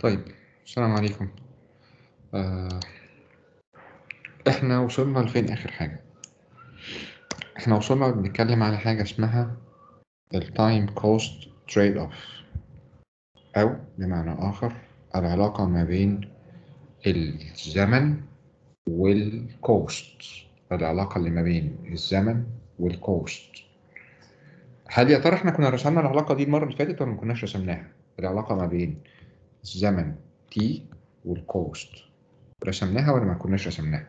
طيب السلام عليكم آه احنا وصلنا لفين اخر حاجة احنا وصلنا بنتكلم على حاجة اسمها التايم كوست تريد اوف او بمعنى اخر العلاقة ما بين الزمن والكوست العلاقة اللي ما بين الزمن والكوست هل يا ترى احنا كنا رسمنا العلاقة دي المرة اللي فاتت ولا ما كناش رسمناها؟ العلاقة ما بين الزمن t والكوست رسمناها ولا ما كناش رسمناها؟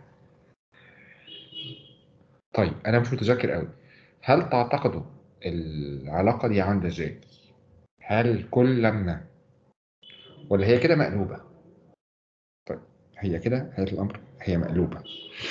طيب أنا مش متذكر قوي هل تعتقدوا العلاقة دي عاملة ازاي؟ هل كل لما ولا هي كده مقلوبة؟ طيب هي كده هي الأمر هي مقلوبة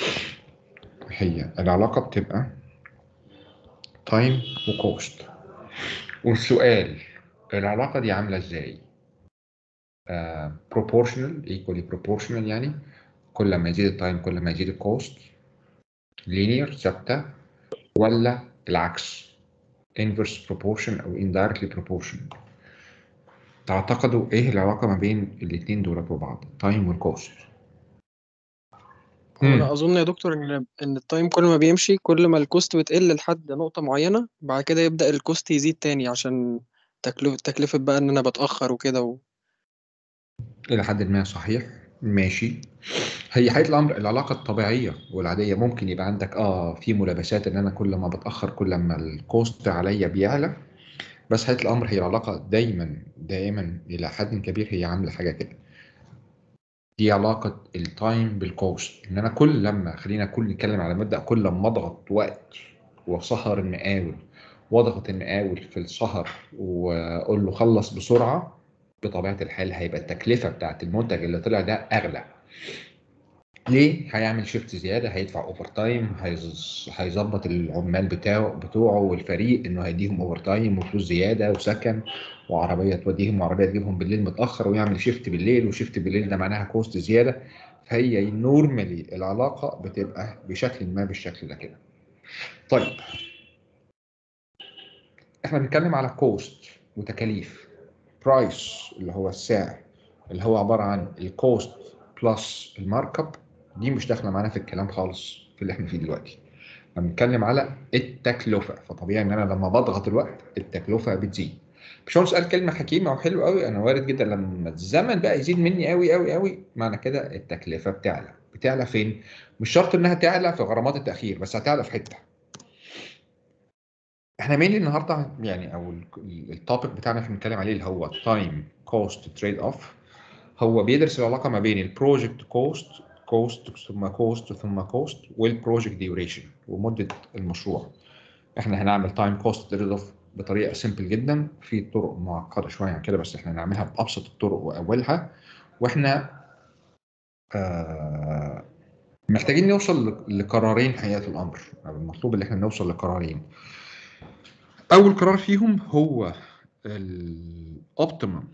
هي العلاقة بتبقى تايم وكوست والسؤال العلاقة دي عاملة ازاي؟ uh, proportional equally proportional يعني كل ما يزيد التايم كل ما يزيد الكوست linear ثابتة ولا العكس inverse proportion أو indirectly proportion تعتقدوا إيه العلاقة ما بين الاتنين دولت وبعض التايم والكوست هو انا اظن يا دكتور ان ان التايم كل ما بيمشي كل ما الكوست بتقل لحد نقطة معينة بعد كده يبدأ الكوست يزيد تاني عشان تكلفة تكلفة بقى ان انا بتأخر وكده و... إلى حد ما صحيح ماشي هي حقيقة الأمر العلاقة الطبيعية والعادية ممكن يبقى عندك اه في ملابسات إن أنا كل ما بتأخر كل ما الكوست عليا بيعلى بس حقيقة الأمر هي العلاقة دايما دائما إلى حد كبير هي عاملة حاجة كده دي علاقة التايم بالكوست إن أنا كل لما خلينا كل نتكلم على مبدأ كل لما أضغط وقت وسهر المقاول واضغط المقاول في السهر وأقول له خلص بسرعة بطبيعة الحال هيبقى التكلفة بتاعت المنتج اللي طلع ده أغلى ليه؟ هيعمل شيفت زيادة هيدفع اوفر تايم هيظبط العمال بتاعه بتوعه والفريق انه هيديهم اوفر تايم وفلوس زيادة وسكن وعربية توديهم وعربية تجيبهم بالليل متأخر ويعمل شيفت بالليل وشيفت بالليل ده معناها كوست زيادة فهي نورمالي العلاقة بتبقى بشكل ما بالشكل ده كده. طيب احنا بنتكلم على كوست وتكاليف برايس اللي هو السعر اللي هو عبارة عن الكوست بلس المارك اب دي مش داخله معانا في الكلام خالص في اللي احنا فيه دلوقتي احنا بنتكلم على التكلفه فطبيعي ان انا لما بضغط الوقت التكلفه بتزيد باشمهندس قال كلمه حكيمه وحلوه قوي انا وارد جدا لما الزمن بقى يزيد مني قوي قوي قوي معنى كده التكلفه بتعلى بتعلى فين مش شرط انها تعلى في غرامات التاخير بس هتعلى في حته احنا مين النهارده يعني او التوبيك بتاعنا اللي بنتكلم عليه اللي هو تايم كوست تريد اوف هو بيدرس العلاقه ما بين البروجكت كوست كوست ثم كوست ثم كوست والبروجكت ديوريشن ومده المشروع احنا هنعمل تايم كوست تريد اوف بطريقه سيمبل جدا في طرق معقده شويه عن كده بس احنا هنعملها بابسط الطرق واولها واحنا آه محتاجين نوصل لقرارين حقيقه الامر المطلوب ان احنا نوصل لقرارين اول قرار فيهم هو الاوبتيمم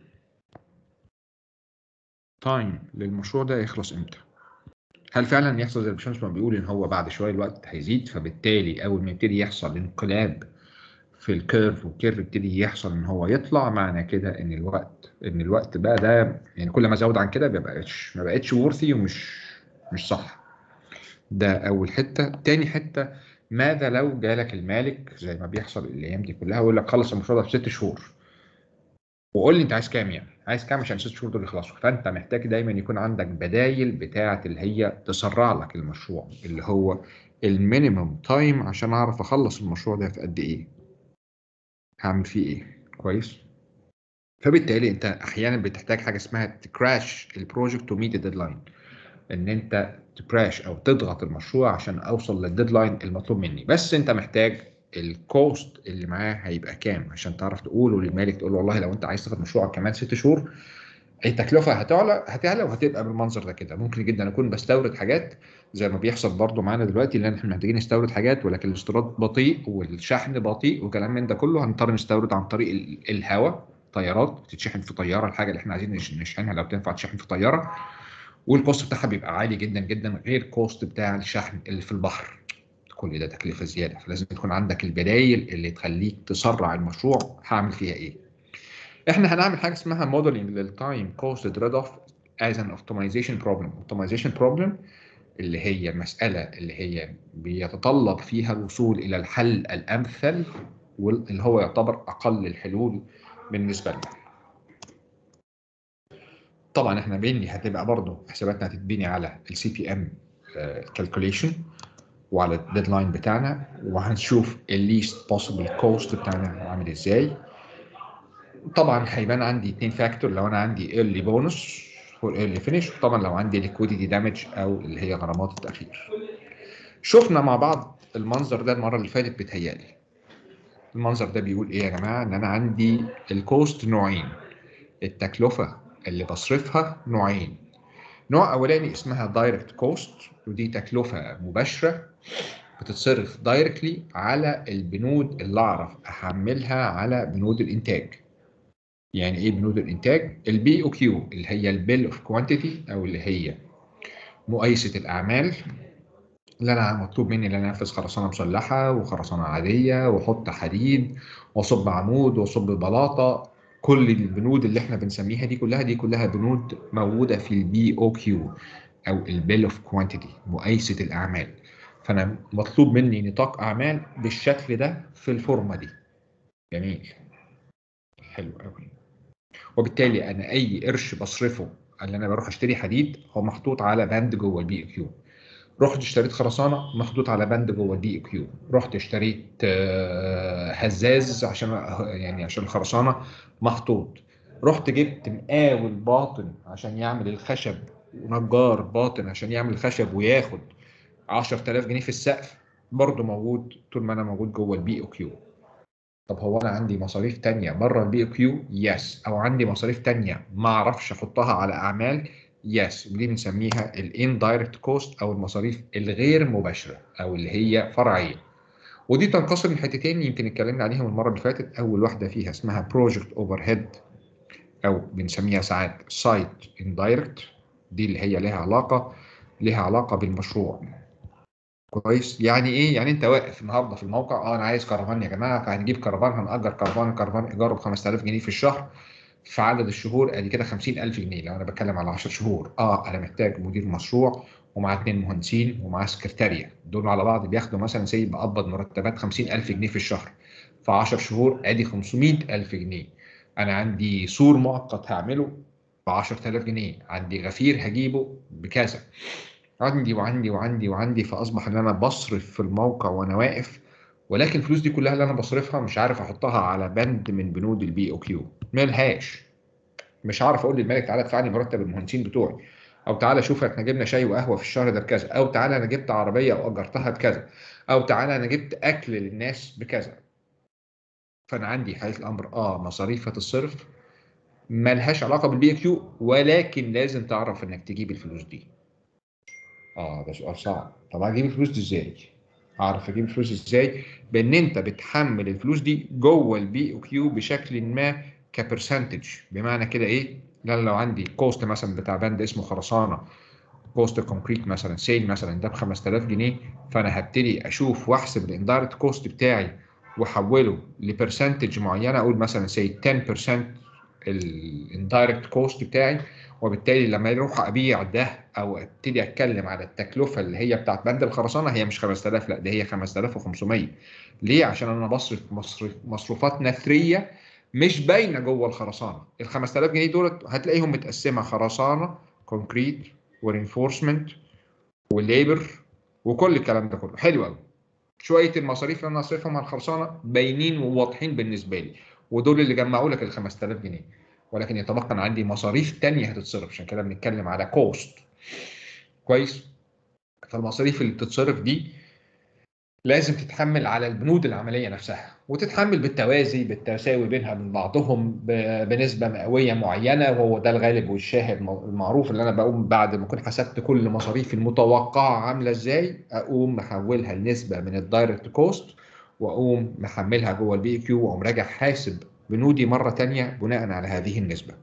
تايم للمشروع ده يخلص امتى هل فعلا يحصل زي الباشمهندس ما بيقول ان هو بعد شويه الوقت هيزيد فبالتالي اول ما يبتدي يحصل انقلاب في الكيرف والكيرف يبتدي يحصل ان هو يطلع معنى كده ان الوقت ان الوقت بقى ده يعني كل ما زود عن كده ما بقتش ما بقتش وورثي ومش مش صح ده اول حته تاني حته ماذا لو جالك المالك زي ما بيحصل الايام دي كلها ويقول لك خلص المشروع ده في ست شهور وقول لي انت عايز كام يعني عايز كام عشان ست شهور دول يخلصوا فانت محتاج دايما يكون عندك بدايل بتاعه اللي هي تسرع لك المشروع اللي هو المينيمم تايم عشان اعرف اخلص المشروع ده في قد ايه هعمل فيه ايه كويس فبالتالي انت احيانا بتحتاج حاجه اسمها تكراش البروجكت تو ميت الديدلاين ان انت تكراش او تضغط المشروع عشان اوصل للديدلاين المطلوب مني بس انت محتاج الكوست اللي معاه هيبقى كام عشان تعرف تقوله للمالك تقول له والله لو انت عايز تاخد مشروعك كمان ست شهور التكلفه هتعلى هتعلى وهتبقى بالمنظر ده كده ممكن جدا اكون بستورد حاجات زي ما بيحصل برضو معانا دلوقتي لان احنا محتاجين نستورد حاجات ولكن الاستيراد بطيء والشحن بطيء وكلام من ده كله هنضطر نستورد عن طريق الهواء طيارات بتتشحن في طياره الحاجه اللي احنا عايزين نشحنها لو تنفع تشحن في طياره والكوست بتاعها بيبقى عالي جدا جدا غير كوست بتاع الشحن اللي في البحر كل ده تكلفه زياده فلازم يكون عندك البدايل اللي تخليك تسرع المشروع هعمل فيها ايه احنا هنعمل حاجه اسمها موديلنج للتايم كوست تريد اوف از ان اوبتمايزيشن بروبلم اوبتمايزيشن بروبلم اللي هي مساله اللي هي بيتطلب فيها الوصول الى الحل الامثل واللي هو يعتبر اقل الحلول بالنسبه لنا طبعا احنا بيني هتبقى برضه حساباتنا هتتبني على السي بي ام كالكوليشن وعلى الديدلاين بتاعنا وهنشوف الليست بوسيبل كوست بتاعنا عامل ازاي طبعا هيبان عندي اتنين فاكتور لو انا عندي ايرلي بونص والايرلي فينش طبعا لو عندي ليكويديتي دامج او اللي هي غرامات التاخير شفنا مع بعض المنظر ده المره اللي فاتت بتهيالي المنظر ده بيقول ايه يا جماعه ان انا عندي الكوست نوعين التكلفه اللي بصرفها نوعين نوع اولاني اسمها دايركت كوست ودي تكلفه مباشره بتتصرف دايركتلي على البنود اللي اعرف احملها على بنود الانتاج يعني ايه بنود الانتاج البي او كيو اللي هي البيل اوف كوانتيتي او اللي هي مقايسه الاعمال اللي انا مطلوب مني ان انا انفذ خرسانه مسلحه وخرسانه عاديه واحط حديد واصب عمود واصب بلاطه كل البنود اللي احنا بنسميها دي كلها دي كلها بنود موجوده في البي او كيو او البيل اوف كوانتيتي مقايسه الاعمال فانا مطلوب مني نطاق اعمال بالشكل ده في الفورمه دي جميل حلو قوي وبالتالي انا اي قرش بصرفه اللي انا بروح اشتري حديد هو محطوط على بند جوه البي كيو رحت اشتريت خرسانه محطوط على بند جوه البي كيو رحت اشتريت هزاز عشان يعني عشان الخرسانه محطوط رحت جبت مقاول باطن عشان يعمل الخشب ونجار باطن عشان يعمل الخشب وياخد 10000 جنيه في السقف برضه موجود طول ما انا موجود جوه البي او كيو طب هو انا عندي مصاريف تانية بره البي او كيو يس او عندي مصاريف تانية ما اعرفش احطها على اعمال يس دي بنسميها الاندايركت كوست او المصاريف الغير مباشره او اللي هي فرعيه ودي تنقسم لحتتين يمكن اتكلمنا عليهم المره اللي فاتت اول واحده فيها اسمها بروجكت اوفر هيد او بنسميها ساعات سايت اندايركت دي اللي هي لها علاقه لها علاقه بالمشروع كويس يعني ايه يعني انت واقف النهارده في الموقع اه انا عايز كرفان يا جماعه فهنجيب كرفان هنأجر كرفان كرفان ايجاره ب 5000 جنيه في الشهر في عدد الشهور ادي كده 50000 جنيه لو انا بتكلم على 10 شهور اه انا محتاج مدير مشروع ومعاه اثنين مهندسين ومعاه سكرتاريه دول على بعض بياخدوا مثلا سي بقبض مرتبات 50000 جنيه في الشهر في 10 شهور ادي 500000 جنيه انا عندي سور مؤقت هعمله ب 10000 جنيه عندي غفير هجيبه بكذا عندي وعندي وعندي وعندي فاصبح ان انا بصرف في الموقع وانا واقف ولكن الفلوس دي كلها اللي انا بصرفها مش عارف احطها على بند من بنود البي او كيو ملهاش مش عارف اقول للمالك تعالى ادفع لي مرتب المهندسين بتوعي او تعالى شوف احنا جبنا شاي وقهوه في الشهر ده بكذا او تعالى انا جبت عربيه واجرتها بكذا او تعالى انا جبت اكل للناس بكذا فانا عندي حقيقه الامر اه مصاريف هتتصرف ملهاش علاقه بالبي كيو ولكن لازم تعرف انك تجيب الفلوس دي اه ده سؤال صعب طب اجيب الفلوس دي ازاي اعرف اجيب الفلوس ازاي بان انت بتحمل الفلوس دي جوه البي او كيو بشكل ما كبرسنتج بمعنى كده ايه لا لو عندي كوست مثلا بتاع بند اسمه خرسانه كوست كونكريت مثلا سيل مثلا ده ب 5000 جنيه فانا هبتدي اشوف واحسب الاندايركت كوست بتاعي واحوله لبرسنتج معينه اقول مثلا سي 10% الاندايركت كوست بتاعي وبالتالي لما اروح ابيع ده او ابتدي اتكلم على التكلفه اللي هي بتاعت بند الخرسانه هي مش 5000 لا ده هي 5500 ليه عشان انا بصرف مصرف مصروفات نثريه مش باينه جوه الخرسانه ال 5000 جنيه دولت هتلاقيهم متقسمه خرسانه كونكريت ورينفورسمنت وليبر وكل الكلام ده كله حلو قوي شويه المصاريف اللي انا اصرفهم على الخرسانه باينين وواضحين بالنسبه لي ودول اللي جمعوا لك ال 5000 جنيه ولكن يتبقى عندي مصاريف تانية هتتصرف عشان كده بنتكلم على كوست كويس فالمصاريف اللي بتتصرف دي لازم تتحمل على البنود العمليه نفسها وتتحمل بالتوازي بالتساوي بينها من بعضهم بنسبه مئويه معينه وهو ده الغالب والشاهد المعروف اللي انا بقوم بعد ما اكون حسبت كل مصاريفي المتوقعه عامله ازاي اقوم محولها لنسبه من الدايركت كوست واقوم محملها جوه البي كيو واقوم راجع حاسب بنودي مرة تانية بناء على هذه النسبة.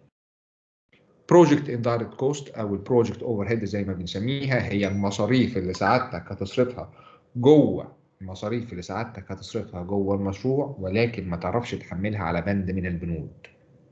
Project Indirect Cost أو البروجكت اوفر هيد زي ما بنسميها هي المصاريف اللي سعادتك هتصرفها جوه المصاريف اللي سعادتك هتصرفها جوه المشروع ولكن ما تعرفش تحملها على بند من البنود.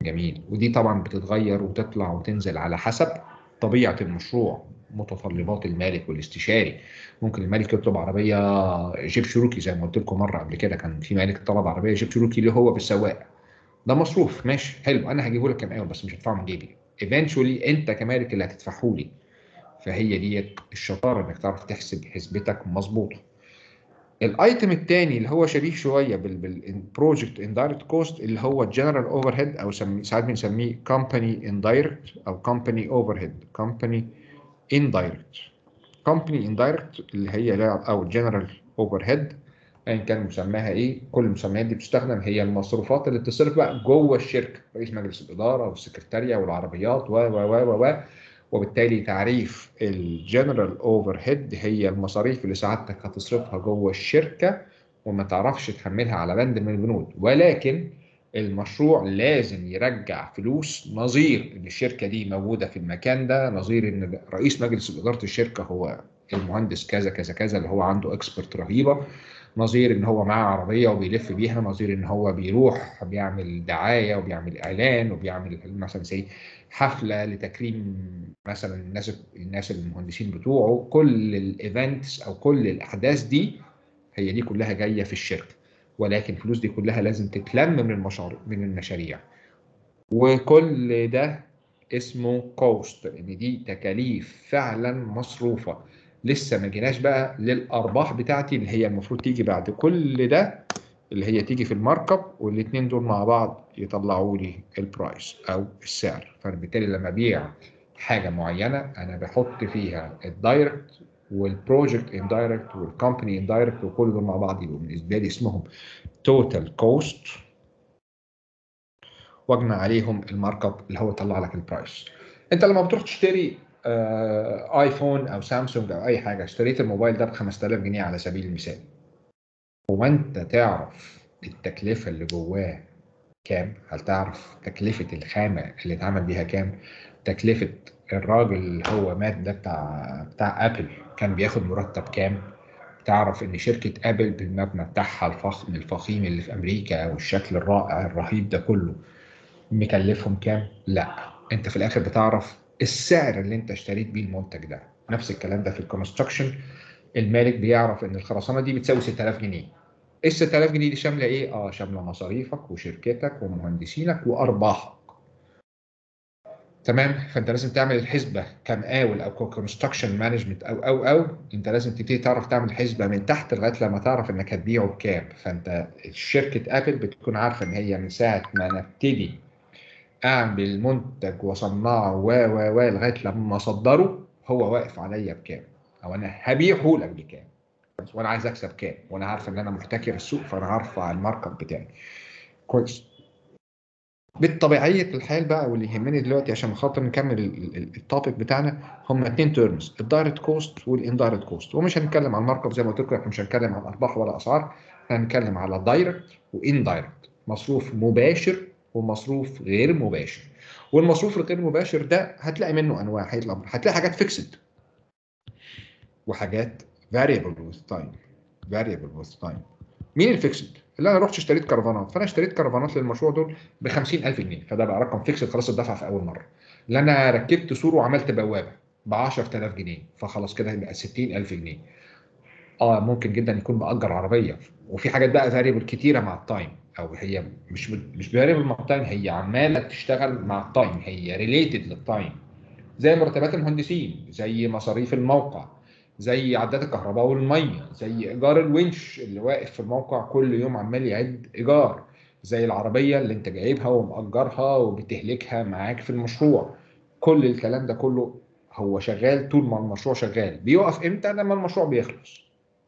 جميل ودي طبعا بتتغير وتطلع وتنزل على حسب طبيعه المشروع متطلبات المالك والاستشاري ممكن المالك يطلب عربيه جيب شروكي زي ما قلت لكم مره قبل كده كان في مالك طلب عربيه جيب شروكي اللي هو بالسواق ده مصروف ماشي حلو انا هجيبه لك كام ايوه بس مش هدفعه من جيبي ايفينشولي انت كمالك اللي هتدفعه لي فهي ديت الشطاره انك تعرف تحسب حسبتك مظبوطه الايتم الثاني اللي هو شبيه شويه بالبروجكت اندايركت كوست اللي هو الجنرال اوفر هيد او ساعات بنسميه كومباني اندايركت او كومباني اوفر هيد كومباني اندايركت كومباني اندايركت اللي هي او جنرال اوفر هيد ايا كان مسماها ايه كل المسميات دي بتستخدم هي المصروفات اللي بتصرف بقى جوه الشركه رئيس مجلس الاداره والسكرتاريه والعربيات و و و و وبالتالي تعريف الجنرال اوفر هيد هي المصاريف اللي سعادتك هتصرفها جوه الشركه وما تعرفش تحملها على بند من البنود ولكن المشروع لازم يرجع فلوس نظير ان الشركه دي موجوده في المكان ده نظير ان رئيس مجلس اداره الشركه هو المهندس كذا كذا كذا اللي هو عنده اكسبرت رهيبه نظير ان هو معاه عربيه وبيلف بيها نظير ان هو بيروح بيعمل دعايه وبيعمل اعلان وبيعمل مثلا زي حفله لتكريم مثلا الناس الناس المهندسين بتوعه كل الايفنتس او كل الاحداث دي هي دي كلها جايه في الشركه ولكن الفلوس دي كلها لازم تتلم من المشاريع من المشاريع وكل ده اسمه كوست لان دي تكاليف فعلا مصروفه لسه ما جيناش بقى للارباح بتاعتي اللي هي المفروض تيجي بعد كل ده اللي هي تيجي في المارك اب والاثنين دول مع بعض يطلعوا لي البرايس او السعر فبالتالي لما ابيع حاجه معينه انا بحط فيها الدايركت والبروجكت اندايركت والكومباني اندايركت وكل دول مع بعض يبقوا بالنسبه لي اسمهم توتال كوست واجمع عليهم المارك اب اللي هو يطلع لك البرايس انت لما بتروح تشتري آه ايفون او سامسونج او اي حاجه اشتريت الموبايل ده ب 5000 جنيه على سبيل المثال هو انت تعرف التكلفه اللي جواه كام هل تعرف تكلفه الخامه اللي اتعمل بيها كام تكلفه الراجل اللي هو مات ده بتاع بتاع ابل كان بياخد مرتب كام تعرف ان شركه ابل بالمبنى بتاعها الفخم الفخيم اللي في امريكا والشكل الرائع الرهيب ده كله مكلفهم كام لا انت في الاخر بتعرف السعر اللي انت اشتريت بيه المنتج ده نفس الكلام ده في الكونستراكشن المالك بيعرف ان الخرسانه دي بتساوي 6000 جنيه ال 6000 جنيه دي شامله ايه اه شامله مصاريفك وشركتك ومهندسينك وارباحك تمام فانت لازم تعمل الحسبه كمقاول او كونستراكشن مانجمنت او او او انت لازم تبتدي تعرف تعمل حسبه من تحت لغايه لما تعرف انك هتبيعه بكام فانت شركه ابل بتكون عارفه ان هي من ساعه ما انا ابتدي اعمل منتج واصنعه و و و لغايه لما اصدره هو واقف عليا بكام او انا هبيعه لك بكام وانا عايز اكسب كام وانا عارف ان انا محتكر السوق فانا هرفع المارك اب بتاعي كويس بالطبيعيه الحال بقى واللي يهمني دلوقتي عشان خاطر نكمل التوبيك بتاعنا هم اثنين تيرمز الدايركت كوست والاندايركت كوست ومش هنتكلم عن المارك اب زي ما قلت لكم احنا مش هنتكلم عن ارباح ولا اسعار احنا هنتكلم على دايركت واندايركت مصروف مباشر ومصروف غير مباشر والمصروف الغير مباشر ده هتلاقي منه انواع هيطلع هتلاقي حاجات فيكسد وحاجات variable with time variable with time مين الفيكسد؟ اللي انا رحت اشتريت كرفانات فانا اشتريت كرفانات للمشروع دول ب 50000 جنيه فده بقى رقم فيكسد خلاص اتدفع في اول مره اللي انا ركبت سور وعملت بوابه ب 10000 جنيه فخلاص كده هيبقى 60000 جنيه اه ممكن جدا يكون مأجر عربيه وفي حاجات بقى فاريبل كتيره مع التايم او هي مش مش فاريبل مع التايم هي عماله تشتغل مع التايم هي ريليتد للتايم زي مرتبات المهندسين زي مصاريف الموقع زي عداد الكهرباء والميه زي ايجار الونش اللي واقف في الموقع كل يوم عمال يعد ايجار زي العربيه اللي انت جايبها ومأجرها وبتهلكها معاك في المشروع كل الكلام ده كله هو شغال طول ما المشروع شغال بيقف امتى لما المشروع بيخلص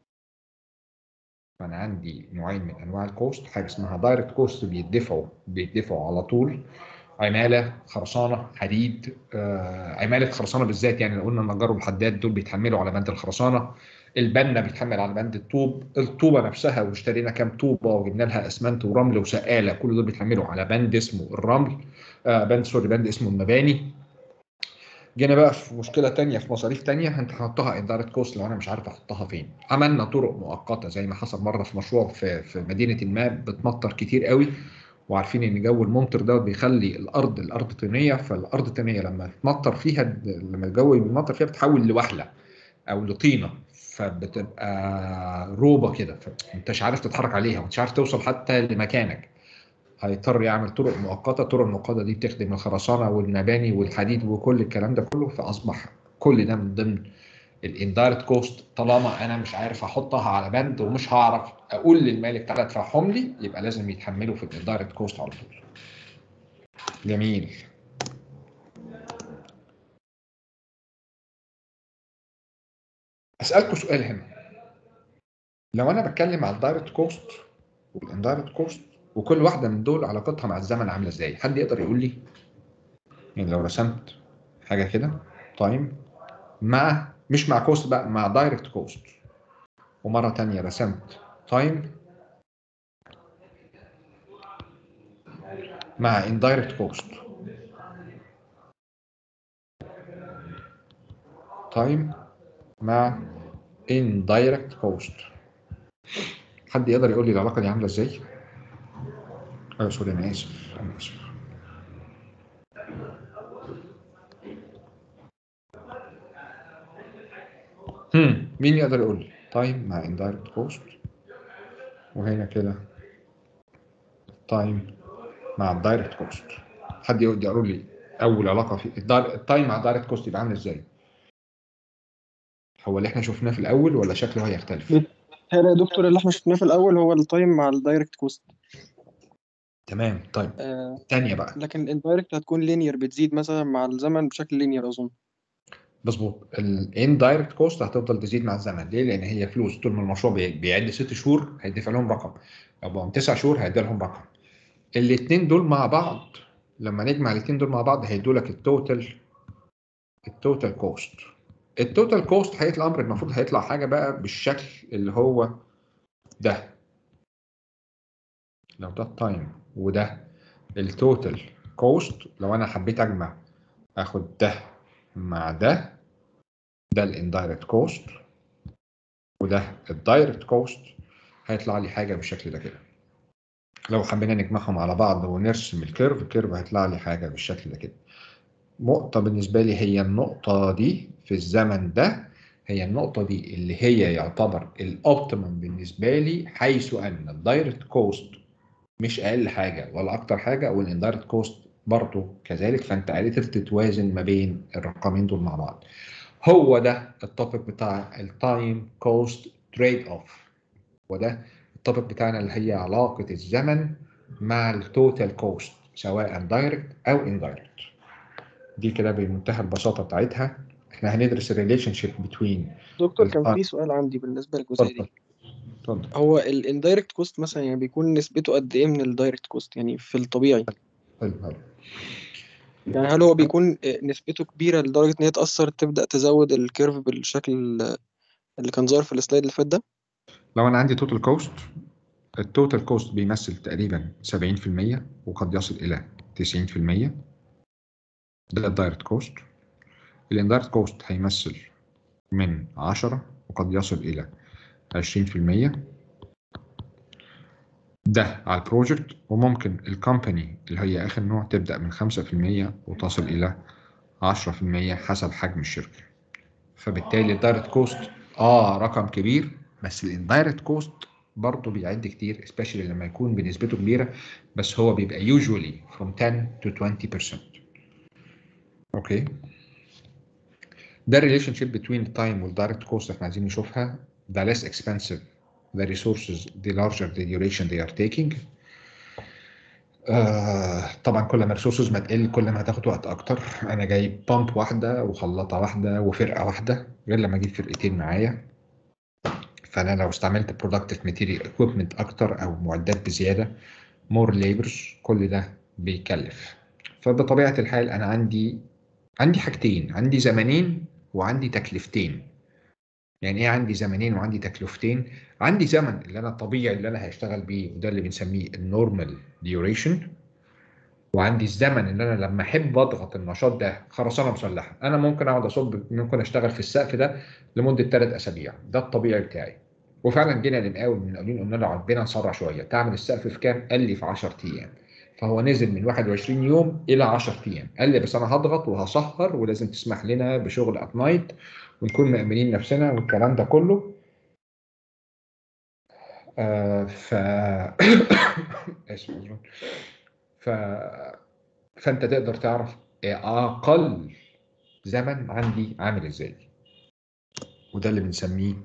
فانا عندي نوعين من انواع الكوست حاجه اسمها دايركت كوست بيدفعوا بيدفعوا على طول عماله خرسانه حديد آه، عماله خرسانه بالذات يعني لو قلنا النجار والحداد دول بيتحملوا على بند الخرسانه البنا بيتحمل على بند الطوب الطوبه نفسها واشترينا كام طوبه وجبنا لها اسمنت ورمل وسقاله كل دول بيتحملوا على بند اسمه الرمل آه بند سوري بند اسمه المباني جينا بقى في مشكله تانية في مصاريف تانية انت هحطها اندايركت كوست لو انا مش عارف احطها فين عملنا طرق مؤقته زي ما حصل مره في مشروع في في مدينه ما بتمطر كتير قوي وعارفين ان جو الممطر دوت بيخلي الارض الارض طينيه فالارض الطينيه لما تمطر فيها لما الجو بيمطر فيها بتتحول لوحله او لطينه فبتبقى روبه كده فانتش عارف تتحرك عليها ومش عارف توصل حتى لمكانك هيضطر يعمل طرق مؤقته الطرق المؤقته دي بتخدم الخرسانه والمباني والحديد وكل الكلام ده كله فاصبح كل ده من ضمن الاندايركت كوست طالما انا مش عارف احطها على بند ومش هعرف اقول للمالك تعالى ادفعهم لي يبقى لازم يتحملوا في الاندايركت كوست على طول. جميل. اسالكم سؤال هنا. لو انا بتكلم على الدايركت كوست والاندايركت كوست وكل واحده من دول علاقتها مع الزمن عامله ازاي؟ حد يقدر يقول لي؟ يعني لو رسمت حاجه كده تايم مع مش مع كوست بقى مع دايركت كوست ومره تانية رسمت تايم مع indirect cost تايم مع indirect cost حد يقدر يقول لي العلاقه دي عامله ازاي؟ ايوه سوري انا اسف انا اسف هم مين يقدر يقول لي تايم مع indirect cost وهنا كده تايم مع الدايركت كوست حد يقدر يقول لي اول علاقه في التايم مع الدايركت كوست يبقى عامل ازاي هو اللي احنا شفناه في الاول ولا شكله هيختلف هنا يا دكتور اللي احنا شفناه في الاول هو التايم مع الدايركت كوست تمام طيب آه تانية بقى لكن الاندايركت هتكون لينير بتزيد مثلا مع الزمن بشكل لينير اظن مظبوط الاندايركت كوست هتفضل تزيد مع الزمن ليه؟ لان هي فلوس طول ما المشروع بي- بيعد ست شهور هيدفع لهم رقم لو بقوا تسع شهور هيدي لهم رقم الاثنين دول مع بعض لما نجمع الاثنين دول مع بعض هيدوا لك التوتال التوتال كوست التوتال كوست هيطلع الامر المفروض هيطلع حاجه بقى بالشكل اللي هو ده لو ده التايم وده التوتال كوست لو انا حبيت اجمع اخد ده مع ده ده الاندايركت كوست وده الدايركت كوست هيطلع لي حاجه بالشكل ده كده لو حبينا نجمعهم على بعض ونرسم الكيرف الكيرف هيطلع لي حاجه بالشكل ده كده نقطه بالنسبه لي هي النقطه دي في الزمن ده هي النقطه دي اللي هي يعتبر الاوبتيمم بالنسبه لي حيث ان الدايركت كوست مش اقل حاجه ولا اكتر حاجه والاندايركت كوست برضه كذلك فانت قادر تتوازن ما بين الرقمين دول مع بعض هو ده التوبيك بتاع التايم كوست تريد اوف وده التوبيك بتاعنا اللي هي علاقه الزمن مع التوتال كوست سواء دايركت او اندايركت دي كده بمنتهى البساطه بتاعتها احنا هندرس الريليشن شيب بتوين دكتور كان التايم. في سؤال عندي بالنسبه للجزئيه اتفضل دي اتفضل هو الاندايركت كوست مثلا يعني بيكون نسبته قد ايه من الدايركت كوست يعني في الطبيعي حلو حلو يعني هل هو بيكون نسبته كبيره لدرجه ان هي تاثر تبدا تزود الكيرف بالشكل اللي كان ظاهر في السلايد اللي فات ده لو انا عندي توتال كوست التوتال كوست بيمثل تقريبا 70% وقد يصل الى 90% ده الدايركت كوست الاندايركت كوست هيمثل من 10 وقد يصل الى 20% ده على البروجكت وممكن الكومباني اللي هي اخر نوع تبدا من 5% وتصل الى 10% حسب حجم الشركه فبالتالي الدايركت كوست اه رقم كبير بس الاندايركت كوست برضه بيعد كتير especially لما يكون بنسبته كبيره بس هو بيبقى usually from 10 to 20% اوكي ده الريليشن شيب بين التايم والدايركت كوست احنا عايزين نشوفها the less expensive the resources the larger the duration they are taking آه طبعا كل ما الريسورسز ما تقل كل ما هتاخد وقت اكتر انا جايب بامب واحده وخلاطه واحده وفرقه واحده غير لما اجيب فرقتين معايا فانا لو استعملت برودكتيف ماتيريال اكويبمنت اكتر او معدات بزياده مور ليبرز كل ده بيكلف فبطبيعه الحال انا عندي عندي حاجتين عندي زمنين وعندي تكلفتين يعني ايه عندي زمنين وعندي تكلفتين عندي زمن اللي انا الطبيعي اللي انا هشتغل بيه وده اللي بنسميه النورمال ديوريشن وعندي الزمن اللي انا لما احب اضغط النشاط ده خرسانه مسلحه انا ممكن اقعد اصب ممكن اشتغل في السقف ده لمده ثلاث اسابيع ده الطبيعي بتاعي وفعلا جينا للمقاول من المقاولين قلنا له عندنا نسرع شويه تعمل السقف في كام؟ قال لي في 10 ايام فهو نزل من 21 يوم الى 10 ايام قال لي بس انا هضغط وهسهر ولازم تسمح لنا بشغل ات نايت ونكون مأمنين نفسنا والكلام ده كله آه ف اسف عذراً. ف فانت تقدر تعرف اقل زمن عندي عامل ازاي وده اللي بنسميه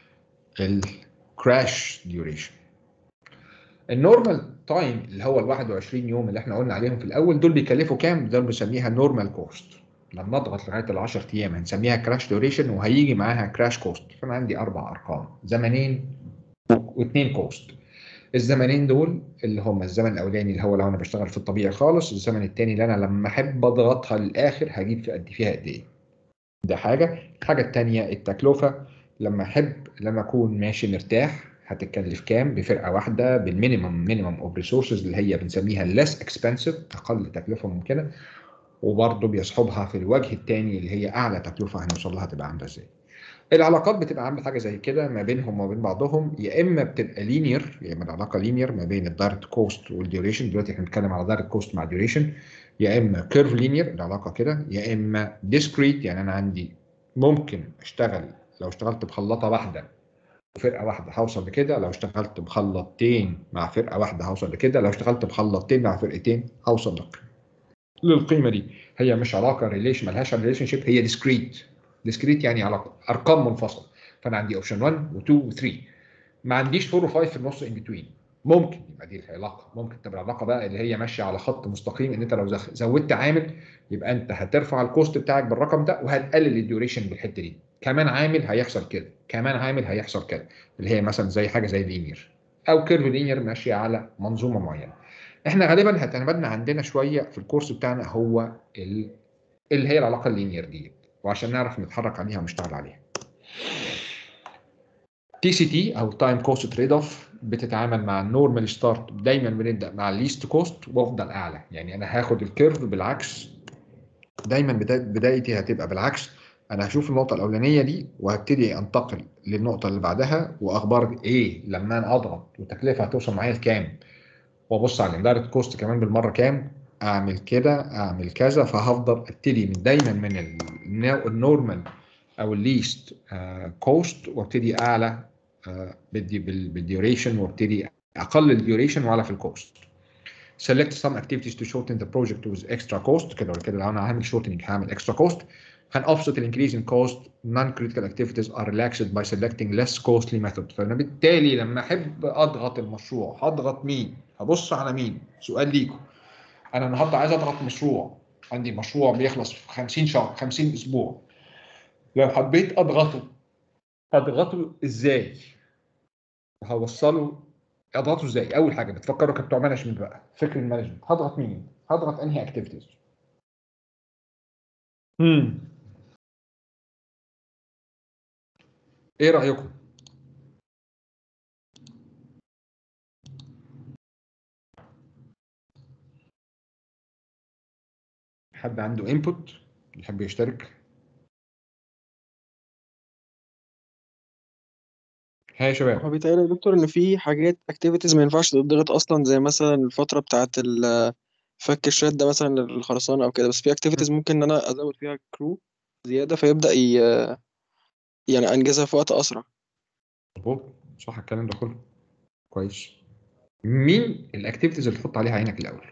الكراش ديوريشن النورمال تايم اللي هو ال 21 يوم اللي احنا قلنا عليهم في الاول دول بيكلفوا كام؟ دول بنسميها نورمال كوست لما اضغط لغايه ال 10 ايام هنسميها كراش ديوريشن وهيجي معاها كراش كوست فانا عندي اربع ارقام زمنين واثنين كوست الزمنين دول اللي هم الزمن الاولاني اللي هو لو انا بشتغل في الطبيعي خالص الزمن الثاني اللي انا لما احب اضغطها للاخر هجيب في قد فيها قد ايه ده حاجه الحاجه الثانيه التكلفه لما احب لما اكون ماشي مرتاح هتتكلف كام بفرقه واحده بالمينيمم مينيمم اوف ريسورسز اللي هي بنسميها less اكسبنسيف اقل تكلفه ممكنه وبرضه بيصحبها في الوجه الثاني اللي هي اعلى تكلفه هنوصل لها تبقى عامله ازاي العلاقات بتبقى عامله حاجه زي كده ما بينهم وما بين بعضهم يا اما بتبقى لينير يا اما العلاقه لينير ما بين الدايركت كوست والديوريشن دلوقتي احنا بنتكلم على دايركت كوست مع ديوريشن يا اما كيرف لينير العلاقه كده يا اما ديسكريت يعني انا عندي ممكن اشتغل لو اشتغلت بخلاطه واحده وفرقه واحده هوصل لكده لو اشتغلت بخلاطتين مع فرقه واحده هوصل لكده لو اشتغلت بخلاطتين مع فرقتين هوصل للقيمه للقيمه دي هي مش علاقه ريليشن ملهاش ريليشن شيب هي ديسكريت ديسكريت يعني علاقه ارقام منفصله فانا عندي اوبشن 1 و2 و3 ما عنديش 4 و5 في النص ان بتوين ممكن يبقى دي العلاقه ممكن تبقى العلاقه بقى اللي هي ماشيه على خط مستقيم ان انت لو زخ- زودت عامل يبقى انت هترفع الكوست بتاعك بالرقم ده وهتقلل الديوريشن بالحته دي كمان عامل هيحصل كده كمان عامل هيحصل كده اللي هي مثلا زي حاجه زي لينير او كيرف لينير ماشيه على منظومه معينه احنا غالبا هتنبدنا عندنا شويه في الكورس بتاعنا هو ال... اللي هي العلاقه اللينير دي وعشان نعرف نتحرك عليها ونشتغل عليها تي سي تي او تايم كوست تريد اوف بتتعامل مع النورمال ستارت دايما بنبدا مع الليست كوست وافضل اعلى يعني انا هاخد الكيرف بالعكس دايما بدا- بدايتي هتبقى بالعكس انا هشوف النقطه الاولانيه دي وهبتدي انتقل للنقطه اللي بعدها واخبار ايه لما انا اضغط والتكلفه هتوصل معايا لكام وابص على الاندايركت كوست كمان بالمره كام اعمل كده اعمل كذا فهفضل ابتدي من دايما من ال- النورمال او الليست كوست وابتدي اعلى آه، بالدي- بال- بالديوريشن وابتدي اقلل الديوريشن واعلى في الكوست select some activities to shorten the project with extra cost كده ولا كده لو انا هعمل shortening هعمل extra cost can offset the increase in cost non-critical activities are relaxed by selecting less costly method فانا بالتالي لما احب اضغط المشروع هضغط مين هبص على مين سؤال ليكم انا النهارده عايز اضغط مشروع عندي مشروع بيخلص في 50 شهر 50 اسبوع لو حبيت اضغطه اضغطه ازاي هوصله اضغطه ازاي اول حاجه بتفكروا كبتوع مانجمنت بقى فكر المانجمنت هضغط مين هضغط انهي اكتيفيتيز امم ايه رايكم حد عنده انبوت يحب يشترك ها يا شباب هو بيتهيألي يا دكتور إن في حاجات activities ما ينفعش تتضغط أصلا زي مثلا الفترة بتاعة ال- فك الشات ده مثلا الخرسانة أو كده بس في activities ممكن إن أنا أزود فيها كرو زيادة فيبدأ ي... يعني أنجزها في وقت أسرع مظبوط صح الكلام ده كله كويس مين الاكتيفيتيز اللي تحط عليها عينك الاول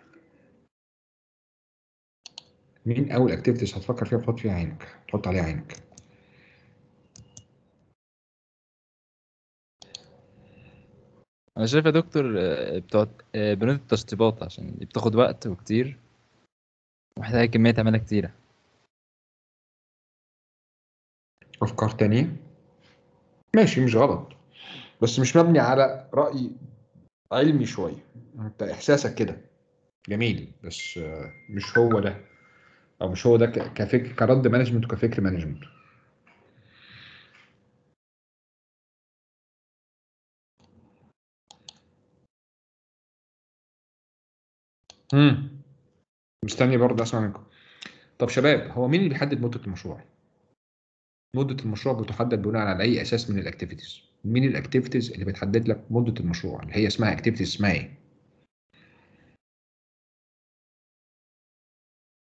مين اول اكتيفيتيز هتفكر فيها تحط فيها عينك تحط عليها عينك انا شايف يا دكتور آه، بتوع آه، بنود التشطيبات عشان دي بتاخد وقت وكتير ومحتاجة كمية عمالة كتيرة افكار تانية ماشي مش غلط بس مش مبني على رأي علمي شوية انت احساسك كده جميل بس آه، مش هو ده او مش هو ده ك- كفكر كرد مانجمنت وكفكر مانجمنت امم مستني برضه اسمع منكم طب شباب هو مين اللي بيحدد مدة المشروع؟ مدة المشروع بتحدد بناء على أي أساس من الأكتيفيتيز؟ مين الأكتيفيتيز اللي بتحدد لك مدة المشروع اللي هي اسمها أكتيفيتيز اسمها إيه؟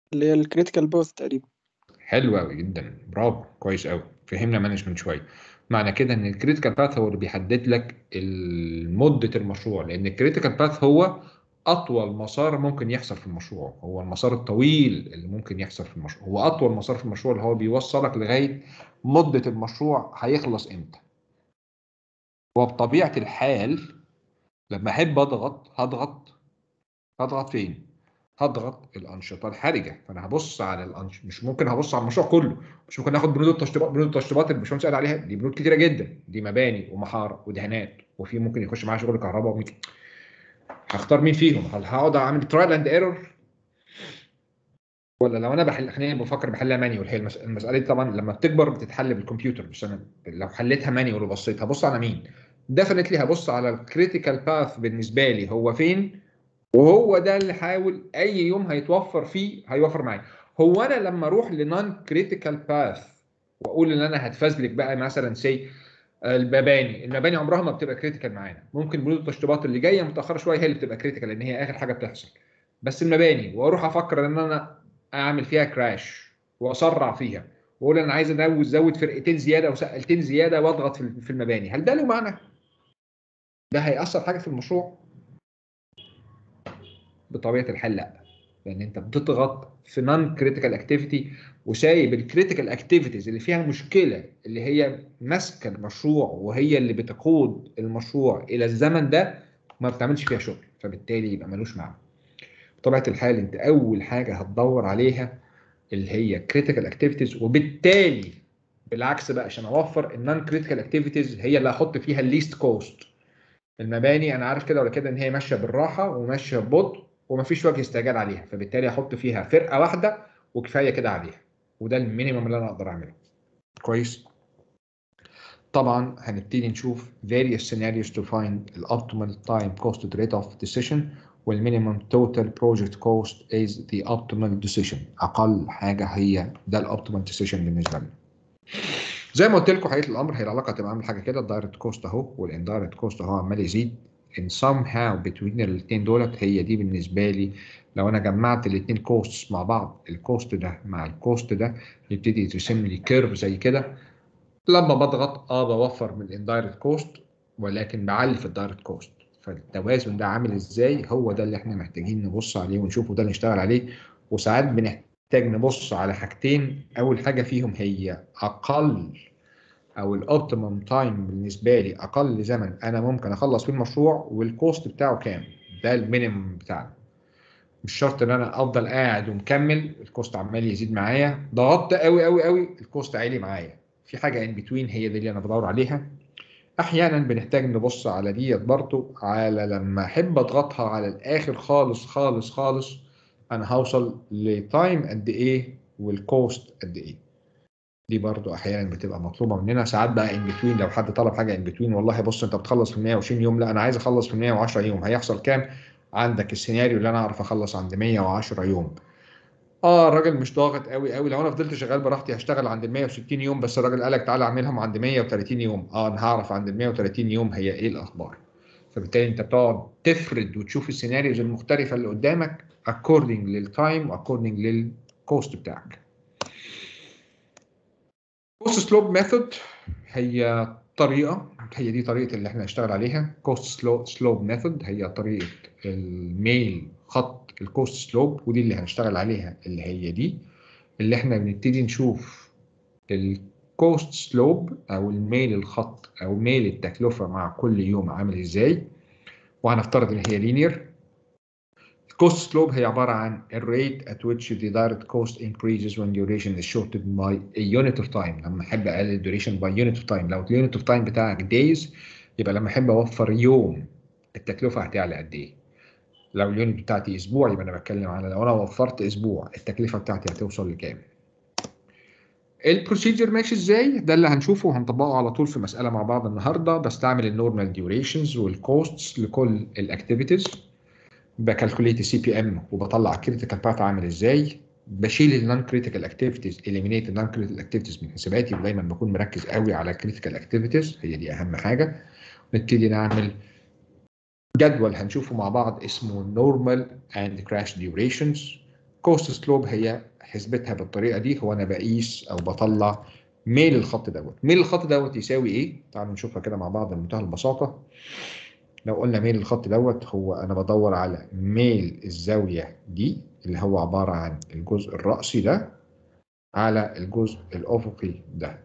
اللي هي الكريتيكال باث تقريبا حلو قوي جدا برافو كويس قوي فهمنا مانجمنت شويه معنى كده ان الكريتيكال باث هو اللي بيحدد لك ال- مده المشروع لان الكريتيكال باث هو اطول مسار ممكن يحصل في المشروع هو المسار الطويل اللي ممكن يحصل في المشروع هو اطول مسار في المشروع اللي هو بيوصلك لغايه مده المشروع هيخلص امتى وبطبيعه الحال لما احب اضغط هضغط هضغط فين هضغط الانشطه الحرجه فانا هبص على الأنش... مش ممكن هبص على المشروع كله مش ممكن اخد بنود التشطيبات بنود التشطيبات اللي الباشمهندس قال عليها دي بنود كتيره جدا دي مباني ومحاره ودهانات وفي ممكن يخش معاها شغل كهرباء وميك... هختار مين فيهم هل هقعد اعمل ترايل اند ايرور ولا لو انا بحل خليني بفكر بحلها مانيوال هي المس... المساله دي طبعا لما بتكبر بتتحل بالكمبيوتر مش انا لو حليتها مانيوال وبصيت هبص على مين ديفنتلي هبص على الكريتيكال باث بالنسبه لي هو فين وهو ده اللي حاول اي يوم هيتوفر فيه هيوفر معايا هو انا لما اروح لنون كريتيكال باث واقول ان انا هتفزلك بقى مثلا سي المباني المباني عمرها ما بتبقى كريتيكال معانا ممكن بنود التشطيبات اللي جايه متاخره شويه هي اللي بتبقى كريتيكال لان هي اخر حاجه بتحصل بس المباني واروح افكر ان انا اعمل فيها كراش واسرع فيها واقول انا عايز ازود زود فرقتين زياده وسقلتين زياده واضغط في في المباني هل ده له معنى؟ ده هيأثر حاجه في المشروع؟ بطبيعه الحال لا لان انت بتضغط في نون كريتيكال اكتيفيتي وسايب الكريتيكال اكتيفيتيز اللي فيها مشكله اللي هي ماسكه المشروع وهي اللي بتقود المشروع الى الزمن ده ما بتعملش فيها شغل فبالتالي يبقى ملوش معنى بطبيعه الحال انت اول حاجه هتدور عليها اللي هي كريتيكال اكتيفيتيز وبالتالي بالعكس بقى عشان اوفر النون كريتيكال اكتيفيتيز هي اللي هحط فيها الليست كوست المباني انا عارف كده ولا كده ان هي ماشيه بالراحه وماشيه ببطء ومفيش وجه استعجال عليها فبالتالي احط فيها فرقه واحده وكفايه كده عليها وده المينيمم اللي انا اقدر اعمله كويس طبعا هنبتدي نشوف various scenarios to find the optimal time cost rate of decision والminimum total project cost is the optimal decision اقل حاجه هي ده الاوبتيمال decision بالنسبه لنا زي ما قلت لكم حقيقه الامر هي العلاقه تبقى عامل حاجه كده الدايركت كوست اهو والاندايركت كوست اهو عمال يزيد ان somehow between الاثنين دولت هي دي بالنسبه لي لو انا جمعت الاثنين كوستس مع بعض الكوست ده مع الكوست ده يبتدي يترسم لي كيرف زي كده لما بضغط اه بوفر من الاندايركت كوست ولكن بعلي في الدايركت كوست فالتوازن ده عامل ازاي هو ده اللي احنا محتاجين نبص عليه ونشوفه ده اللي نشتغل عليه وساعات بنحتاج نبص على حاجتين اول حاجه فيهم هي اقل او الاوبتيمم تايم بالنسبه لي اقل زمن انا ممكن اخلص فيه المشروع والكوست بتاعه كام ده المينيمم بتاعنا مش شرط ان انا افضل قاعد ومكمل الكوست عمال يزيد معايا ضغطت قوي قوي قوي الكوست عالي معايا في حاجه ان بتوين هي دي اللي انا بدور عليها احيانا بنحتاج نبص على ديت برضو على لما احب اضغطها على الاخر خالص خالص خالص انا هوصل لتايم قد ايه والكوست قد ايه دي برضو احيانا بتبقى مطلوبه مننا ساعات بقى ان بتوين لو حد طلب حاجه ان بتوين والله بص انت بتخلص في 120 يوم لا انا عايز اخلص في 110 يوم هيحصل كام عندك السيناريو اللي انا اعرف اخلص عند 110 يوم اه الراجل مش ضاغط قوي قوي لو انا فضلت شغال براحتي هشتغل عند ال 160 يوم بس الراجل قال لك تعالى اعملهم عند 130 يوم اه انا هعرف عند ال 130 يوم هي ايه الاخبار فبالتالي انت بتقعد تفرد وتشوف السيناريوز المختلفه اللي قدامك according للتايم according للكوست بتاعك كوست سلوب ميثود هي طريقه هي دي طريقه اللي احنا هنشتغل عليها كوست سلوب ميثود هي طريقه الميل خط الكوست سلوب ودي اللي هنشتغل عليها اللي هي دي اللي احنا بنبتدي نشوف الكوست سلوب او الميل الخط او ميل التكلفه مع كل يوم عامل ازاي وهنفترض ان هي لينير الكوست سلوب هي عباره عن الريت at which the direct cost increases when duration is shortened by a unit of time لما احب اقلل duration by unit of time لو اليونت اوف تايم بتاعك days يبقى لما احب اوفر يوم التكلفه هتعلى قد ايه لو اليونت بتاعتي اسبوع يبقى انا بتكلم على لو انا وفرت اسبوع التكلفه بتاعتي هتوصل لكام البروسيجر ماشي ازاي ده اللي هنشوفه وهنطبقه على طول في مساله مع بعض النهارده بستعمل النورمال ديوريشنز والكوستس لكل الاكتيفيتيز بكالكوليت السي بي ام وبطلع الكريتيكال باث عامل ازاي بشيل النون كريتيكال اكتيفيتيز اليمينيت النون كريتيكال اكتيفيتيز من حساباتي ودايما بكون مركز قوي على الكريتيكال اكتيفيتيز هي دي اهم حاجه نبتدي نعمل جدول هنشوفه مع بعض اسمه normal and crash durations الكوست سلوب هي حسبتها بالطريقه دي هو انا بقيس او بطلع ميل الخط دوت ميل الخط دوت يساوي ايه تعالوا نشوفها كده مع بعض بمنتهى البساطه لو قلنا ميل الخط دوت هو انا بدور على ميل الزاويه دي اللي هو عباره عن الجزء الرأسي ده على الجزء الافقي ده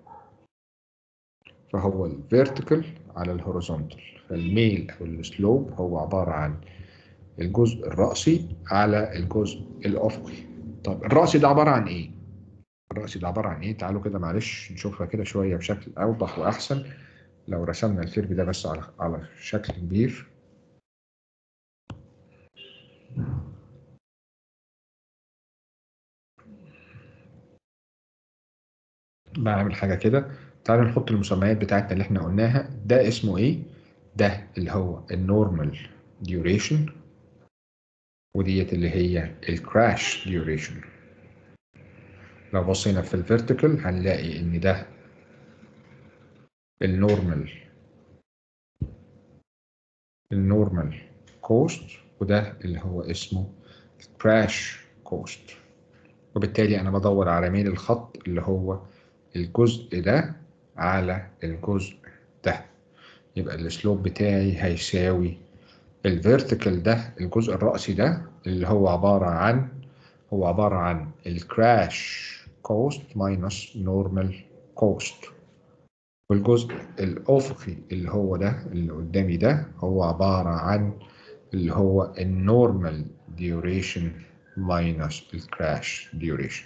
فهو الفيرتيكال على الهوريزونتال فالميل او السلوب هو عباره عن الجزء الرأسي على الجزء الافقي طب الرأسي ده عباره عن ايه الرأسي ده عباره عن ايه تعالوا كده معلش نشوفها كده شويه بشكل اوضح واحسن لو رسمنا الكيرف ده بس على على شكل كبير بعمل حاجه كده تعالوا نحط المسميات بتاعتنا اللي احنا قلناها ده اسمه ايه ده اللي هو النورمال ديوريشن وديت اللي هي الكراش ديوريشن لو بصينا في الفيرتيكال هنلاقي ان ده النورمال النورمال كوست وده اللي هو اسمه كراش كوست وبالتالي انا بدور على ميل الخط اللي هو الجزء ده على الجزء ده يبقى السلوب بتاعي هيساوي الفيرتيكال ده الجزء الرأسي ده اللي هو عبارة عن هو عبارة عن الكراش كوست ماينس نورمال كوست والجزء الأفقي اللي هو ده اللي قدامي ده هو عبارة عن اللي هو النورمال ديوريشن ماينس الكراش ديوريشن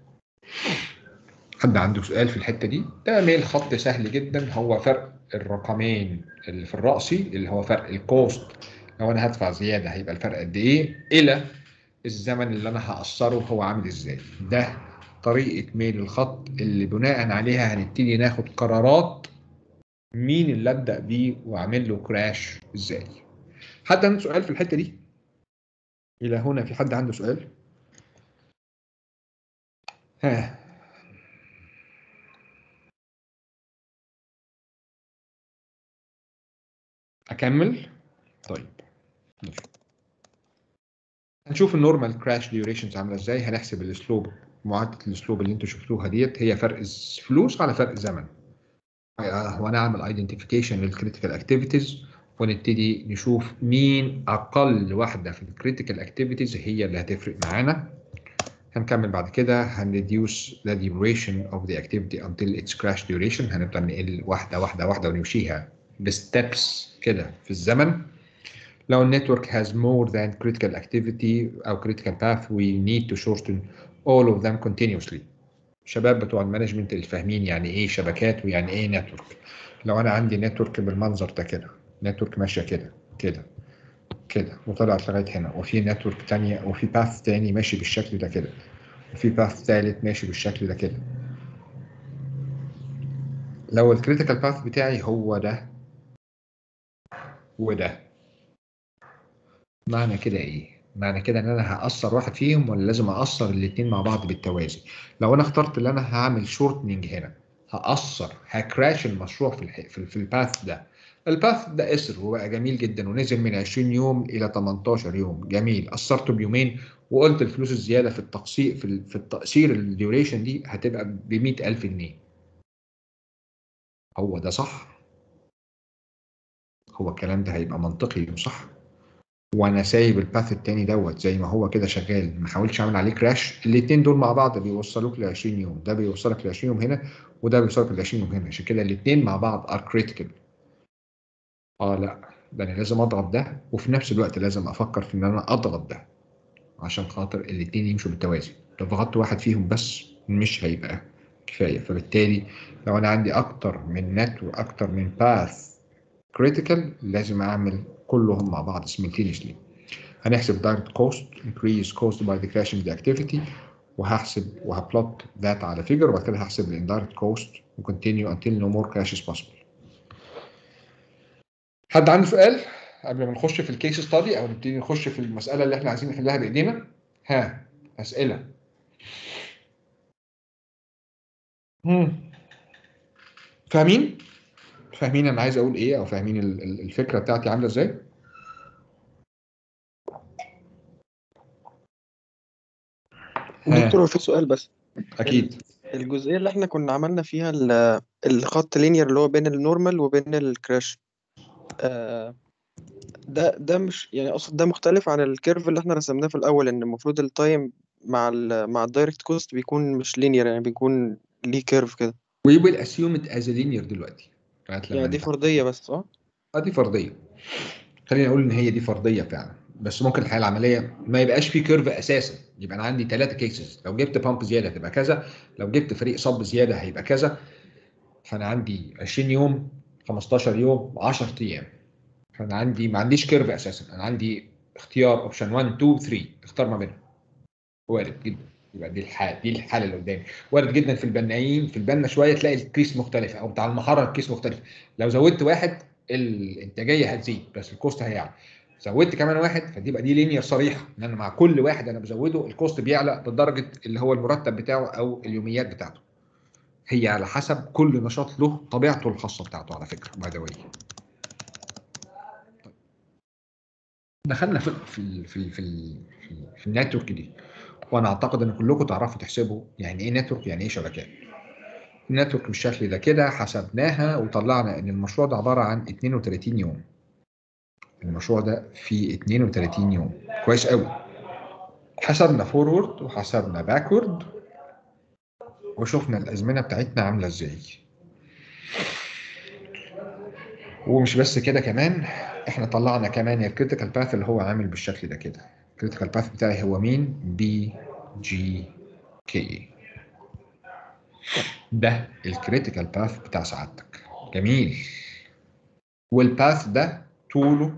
حد عنده سؤال في الحتة دي؟ ده ميل خط سهل جدا هو فرق الرقمين اللي في الرأسي اللي هو فرق الكوست لو انا هدفع زيادة هيبقى الفرق قد ايه إلى الزمن اللي انا هقصره هو عامل ازاي ده طريقة ميل الخط اللي بناء عليها هنبتدي ناخد قرارات مين اللي ابدا بيه واعمل له كراش ازاي حد عنده سؤال في الحتة دي الى هنا في حد عنده سؤال ها اكمل طيب ماشي. هنشوف النورمال كراش ديوريشنز عامله ازاي هنحسب الاسلوب معادله الاسلوب اللي انتوا شفتوها ديت هي فرق فلوس على فرق زمن وهنعمل ايدنتيفيكيشن للكريتيكال اكتيفيتيز ونبتدي نشوف مين اقل واحده في الكريتيكال اكتيفيتيز هي اللي هتفرق معانا هنكمل بعد كده هنريديوس the duration of the activity until its crash duration هنبدا نقل واحده واحده واحده ونمشيها بستبس كده في الزمن لو النتورك has more than critical activity او critical path we need to shorten all of them continuously شباب بتوع المانجمنت اللي فاهمين يعني ايه شبكات ويعني ايه نتورك لو انا عندي نتورك بالمنظر ده كده نتورك ماشيه كده كده كده وطلعت لغايه هنا وفي نتورك تانية وفي باث تاني ماشي بالشكل ده كده وفي باث تالت ماشي بالشكل ده كده لو الكريتيكال باث بتاعي هو ده وده معنى كده ايه معنى كده ان انا هاثر واحد فيهم ولا لازم اثر الاثنين مع بعض بالتوازي لو انا اخترت ان انا هعمل شورتنج هنا هاثر هكراش المشروع في الح... في, في الباث ده الباث ده قصر وبقى جميل جدا ونزل من 20 يوم الى 18 يوم جميل قصرته بيومين وقلت الفلوس الزياده في التقصير في, ال... في التقصير الديوريشن دي هتبقى ب 100000 جنيه هو ده صح هو الكلام ده هيبقى منطقي وصح وانا سايب الباث التاني دوت زي ما هو كده شغال ما حاولتش اعمل عليه كراش الاثنين دول مع بعض بيوصلوك ل 20 يوم ده بيوصلك ل 20 يوم هنا وده بيوصلك ل 20 يوم هنا عشان كده الاثنين مع بعض ار كريتيكال اه لا ده انا لازم اضغط ده وفي نفس الوقت لازم افكر في ان انا اضغط ده عشان خاطر الاثنين يمشوا بالتوازي لو ضغطت واحد فيهم بس مش هيبقى كفايه فبالتالي لو انا عندي اكتر من نت واكتر من باث كريتيكال لازم اعمل كلهم مع بعض simultaneously هنحسب direct cost increase cost by the crashing the activity وهحسب وهبلوت ذات على فيجر وبعد كده هحسب ال indirect cost وكونتينيو until no more crash is possible حد عنده سؤال قبل ما نخش في الكيس ستادي او نبتدي نخش في المساله اللي احنا عايزين نحلها بايدينا ها اسئله مم. فاهمين فاهمين انا عايز اقول ايه او فاهمين الفكره بتاعتي عامله ازاي ها. دكتور هو في سؤال بس اكيد الجزئية اللي احنا كنا عملنا فيها ال- الخط لينير اللي هو بين النورمال وبين الكراش آه، ده ده مش يعني اقصد ده مختلف عن الكيرف اللي احنا رسمناه في الاول ان المفروض التايم مع ال مع الدايركت كوست بيكون مش لينير يعني بيكون ليه كيرف كده we will assume it as a linear دلوقتي لغايه لما يعني دي نتعلم. فرضية بس صح؟ اه دي فرضيه خلينا نقول ان هي دي فرضيه فعلا بس ممكن الحياه العمليه ما يبقاش في كيرف اساسا يبقى انا عندي ثلاثه كيسز لو جبت بامب زياده هتبقى كذا لو جبت فريق صب زياده هيبقى كذا فانا عندي 20 يوم 15 يوم 10 ايام فانا عندي ما عنديش كيرف اساسا انا عندي اختيار اوبشن 1 2 3 اختار ما بينهم وارد جدا يبقى دي الحاله دي الحاله اللي قدامي وارد جدا في البنايين في البنا شويه تلاقي الكيس مختلفه او بتاع المحرر الكيس مختلف لو زودت واحد الانتاجيه هتزيد بس الكوست هيعلى زودت كمان واحد فتبقى دي لينير صريحه ان انا مع كل واحد انا بزوده الكوست بيعلى بدرجه اللي هو المرتب بتاعه او اليوميات بتاعته هي على حسب كل نشاط له طبيعته الخاصه بتاعته على فكره باي ذا واي دخلنا في في في في, في, في النتورك دي وانا اعتقد ان كلكم تعرفوا تحسبوا يعني ايه نتورك يعني ايه شبكات النتورك بالشكل ده كده حسبناها وطلعنا ان المشروع ده عباره عن 32 يوم المشروع ده فيه 32 يوم كويس قوي حسبنا فورورد وحسبنا باكورد وشفنا الازمنه بتاعتنا عامله ازاي ومش بس كده كمان احنا طلعنا كمان الكريتيكال باث اللي هو عامل بالشكل ده كده الكريتيكال باث بتاعي هو مين بي جي كي ده الكريتيكال باث بتاع سعادتك جميل والباث ده طوله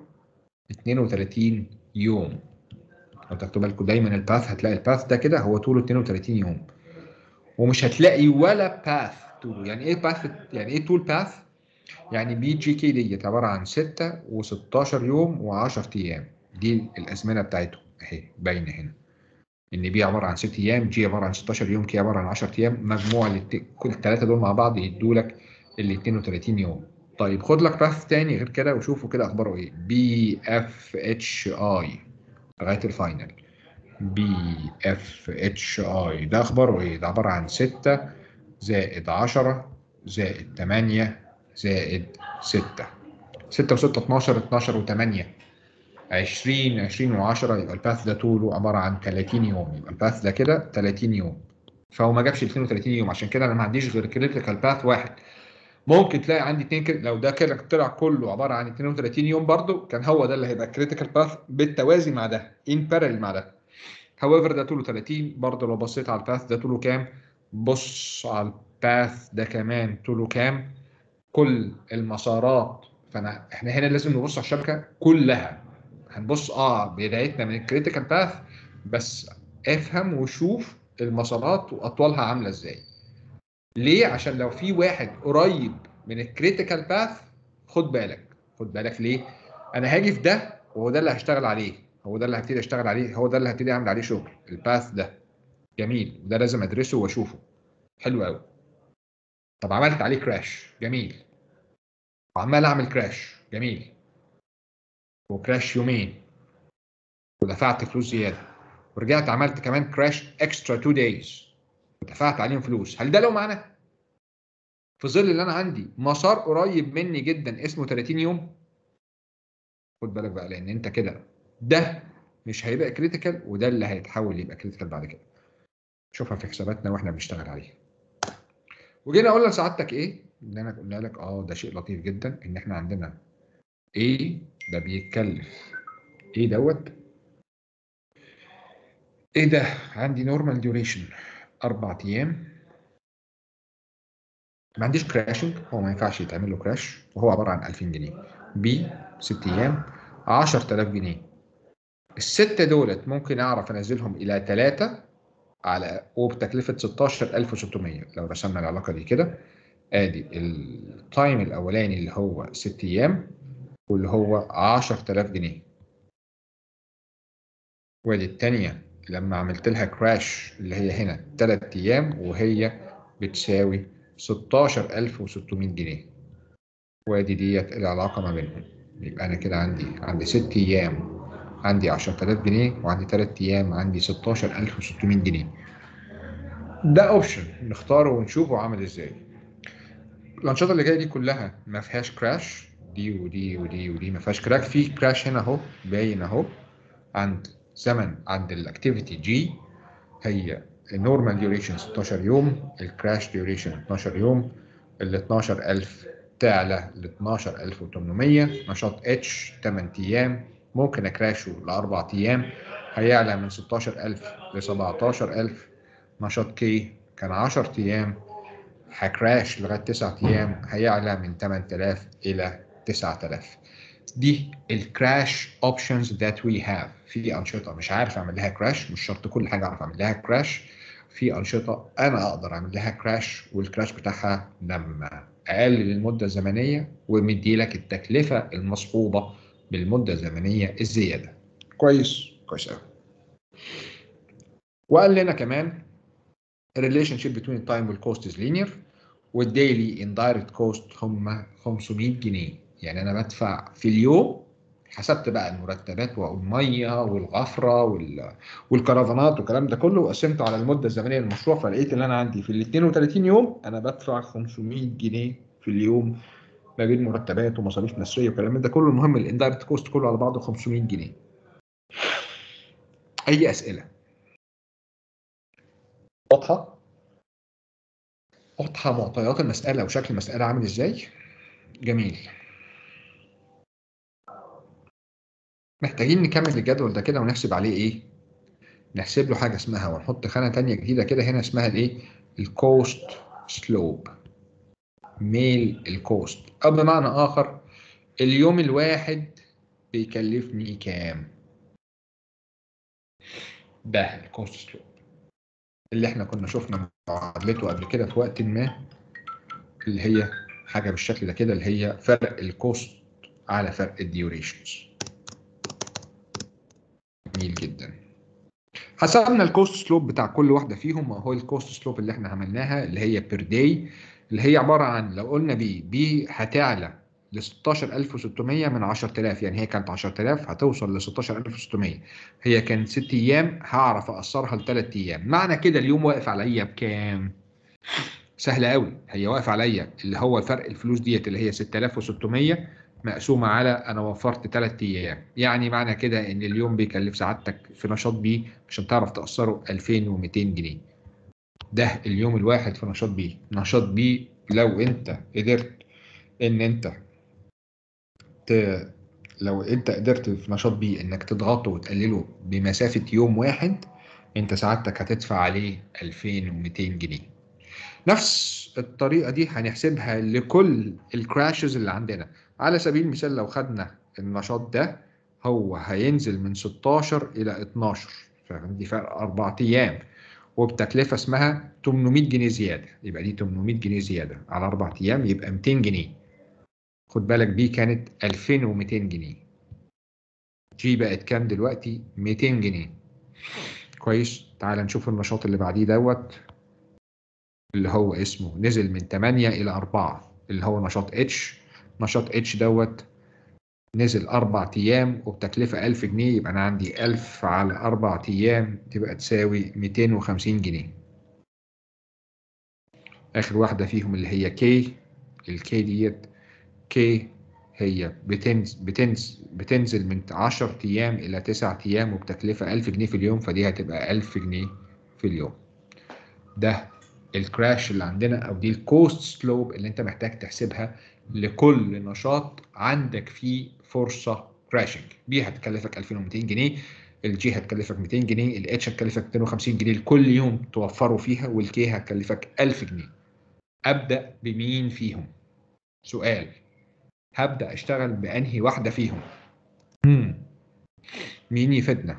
32 يوم لو تاخدوا بالكم دايما الباث هتلاقي الباث ده كده هو طوله 32 يوم ومش هتلاقي ولا باث طوله يعني ايه باث يعني ايه طول باث يعني بي جي كي ديت عباره عن 6 و16 يوم و10 ايام دي الازمنه بتاعته اهي باينه هنا ان بي عباره عن 6 ايام جي عباره عن 16 يوم كي عباره عن 10 ايام مجموع الت- كل الثلاثه دول مع بعض يدوا لك ال 32 يوم طيب خد لك باث تاني غير كده وشوفوا كده اخباره ايه بي اف اتش اي لغايه الفاينل بي اف اتش اي ده اخباره ايه ده عباره عن 6 زائد 10 زائد 8 زائد 6 6 و6 12 12 و8 20 20 و10 يبقى الباث ده طوله عباره عن 30 يوم يبقى الباث ده كده 30 يوم فهو ما جابش 32 يوم عشان كده انا ما عنديش غير كريتيكال باث واحد ممكن تلاقي عندي اتنين كده لو ده كده طلع كله عباره عن 32 يوم برضو كان هو ده اللي هيبقى كريتيكال باث بالتوازي مع ده ان بارل مع ده however ده طوله 30 برضو لو بصيت على الباث ده طوله كام بص على الباث ده كمان طوله كام كل المسارات فانا احنا هنا لازم نبص على الشبكه كلها هنبص اه بدايتنا من الكريتيكال باث بس افهم وشوف المسارات واطوالها عامله ازاي ليه عشان لو في واحد قريب من الكريتيكال باث خد بالك خد بالك ليه انا هاجي في ده وهو ده اللي هشتغل عليه هو ده اللي هبتدي اشتغل عليه هو ده اللي هبتدي اعمل عليه شغل الباث ده جميل وده لازم ادرسه واشوفه حلو قوي طب عملت عليه كراش جميل وعمال اعمل كراش جميل وكراش يومين ودفعت فلوس زياده ورجعت عملت كمان كراش اكسترا 2 دايز ودفعت عليهم فلوس هل ده له معنى؟ في ظل اللي انا عندي مسار قريب مني جدا اسمه 30 يوم خد بالك بقى لان انت كده ده مش هيبقى كريتيكال وده اللي هيتحول يبقى كريتيكال بعد كده شوفها في حساباتنا واحنا بنشتغل عليها وجينا قلنا لسعادتك ايه ان انا قلنا لك اه ده شيء لطيف جدا ان احنا عندنا ايه ده بيتكلف ايه دوت ايه ده عندي نورمال ديوريشن اربع ايام ما عنديش كراشنج هو ما ينفعش يتعمل له كراش وهو عباره عن 2000 جنيه بي ست ايام 10000 جنيه الستة دولت ممكن اعرف انزلهم الى ثلاثة على وبتكلفة 16600 لو رسمنا العلاقة دي كده ادي التايم الاولاني اللي هو ست ايام واللي هو 10000 جنيه وادي التانية لما عملت لها كراش اللي هي هنا 3 ايام وهي بتساوي 16600 جنيه وادي ديت العلاقة ما بينهم يبقى انا كده عندي عندي 6 ايام عندي 10000 جنيه وعندي 3 ايام عندي 16600 جنيه ده اوبشن نختاره ونشوفه عامل ازاي الانشطه اللي جايه دي كلها ما فيهاش كراش دي ودي ودي ودي ما فيهاش كراك في كراش هنا اهو باين اهو عند زمن عند الاكتيفيتي جي هي النورمال ديوريشن 16 يوم الكراش ديوريشن 12 يوم ال 12000 تعلى ل 12800 نشاط اتش 8 ايام ممكن اكراشه لاربع ايام هيعلى من 16000 ل 17000 نشاط كي كان 10 ايام هكراش لغايه 9 ايام هيعلى من 8000 الى 9000 دي الكراش اوبشنز ذات وي هاف في انشطه مش عارف اعمل لها كراش مش شرط كل حاجه اعرف اعمل لها كراش في انشطه انا اقدر اعمل لها كراش والكراش بتاعها لما اقلل المده الزمنيه ومدي لك التكلفه المصحوبه بالمده الزمنيه الزياده كويس كويس قوي وقال لنا كمان الريليشن شيب بين التايم والكوست از لينير والديلي اندايركت كوست هم 500 جنيه يعني انا بدفع في اليوم حسبت بقى المرتبات والميه والغفره وال... والكرفانات والكلام ده كله وقسمته على المده الزمنيه للمشروع فلقيت ان انا عندي في ال 32 يوم انا بدفع 500 جنيه في اليوم ما بين مرتبات ومصاريف نسريه والكلام من ده كله المهم الاندايركت كوست كله على بعضه 500 جنيه اي اسئله واضحه واضحه معطيات المساله وشكل المساله عامل ازاي جميل محتاجين نكمل الجدول ده كده ونحسب عليه ايه نحسب له حاجه اسمها ونحط خانه تانية جديده كده هنا اسمها الايه الكوست سلوب ميل الكوست او بمعنى اخر اليوم الواحد بيكلفني كام ده الكوست سلوب اللي احنا كنا شفنا معادلته قبل كده في وقت ما اللي هي حاجه بالشكل ده كده اللي هي فرق الكوست على فرق الديوريشنز جميل جدا حسبنا الكوست سلوب بتاع كل واحده فيهم وهو الكوست سلوب اللي احنا عملناها اللي هي بير داي اللي هي عباره عن لو قلنا بي بي هتعلى ل 16600 من 10000 يعني هي كانت 10000 هتوصل ل 16600 هي كانت 6 ايام هعرف اقصرها ل 3 ايام معنى كده اليوم واقف عليا بكام؟ سهله قوي هي واقف عليا اللي هو فرق الفلوس ديت اللي هي 6600 مقسومه على انا وفرت 3 ايام يعني معنى كده ان اليوم بيكلف سعادتك في نشاط بي عشان تعرف تقصره 2200 جنيه ده اليوم الواحد في نشاط بي نشاط بي لو انت قدرت ان انت ت... لو انت قدرت في نشاط بي انك تضغطه وتقلله بمسافه يوم واحد انت سعادتك هتدفع عليه 2200 جنيه نفس الطريقه دي هنحسبها لكل الكراشز اللي عندنا على سبيل المثال لو خدنا النشاط ده هو هينزل من 16 الى 12 فدي فرق اربع ايام وبتكلفه اسمها 800 جنيه زياده يبقى دي 800 جنيه زياده على اربع ايام يبقى 200 جنيه خد بالك بي كانت 2200 جنيه جي بقت كام دلوقتي 200 جنيه كويس تعال نشوف النشاط اللي بعديه دوت اللي هو اسمه نزل من 8 الى 4 اللي هو نشاط اتش نشاط اتش دوت نزل أربع أيام وبتكلفة 1000 جنيه يبقى أنا عندي 1000 على أربع أيام تبقى تساوي 250 جنيه آخر واحدة فيهم اللي هي كي الكي ديت كي هي بتنزل بتنزل بتنزل من 10 أيام إلى 9 أيام وبتكلفة 1000 جنيه في اليوم فدي هتبقى 1000 جنيه في اليوم ده الكراش اللي عندنا او دي الكوست سلوب اللي انت محتاج تحسبها لكل نشاط عندك فيه فرصه كراشنج بي هتكلفك 2200 جنيه الجي هتكلفك 200 جنيه الاتش هتكلفك 250 جنيه لكل يوم توفره فيها والكي هتكلفك 1000 جنيه ابدا بمين فيهم سؤال هبدا اشتغل بانهي واحده فيهم مم. مين يفيدنا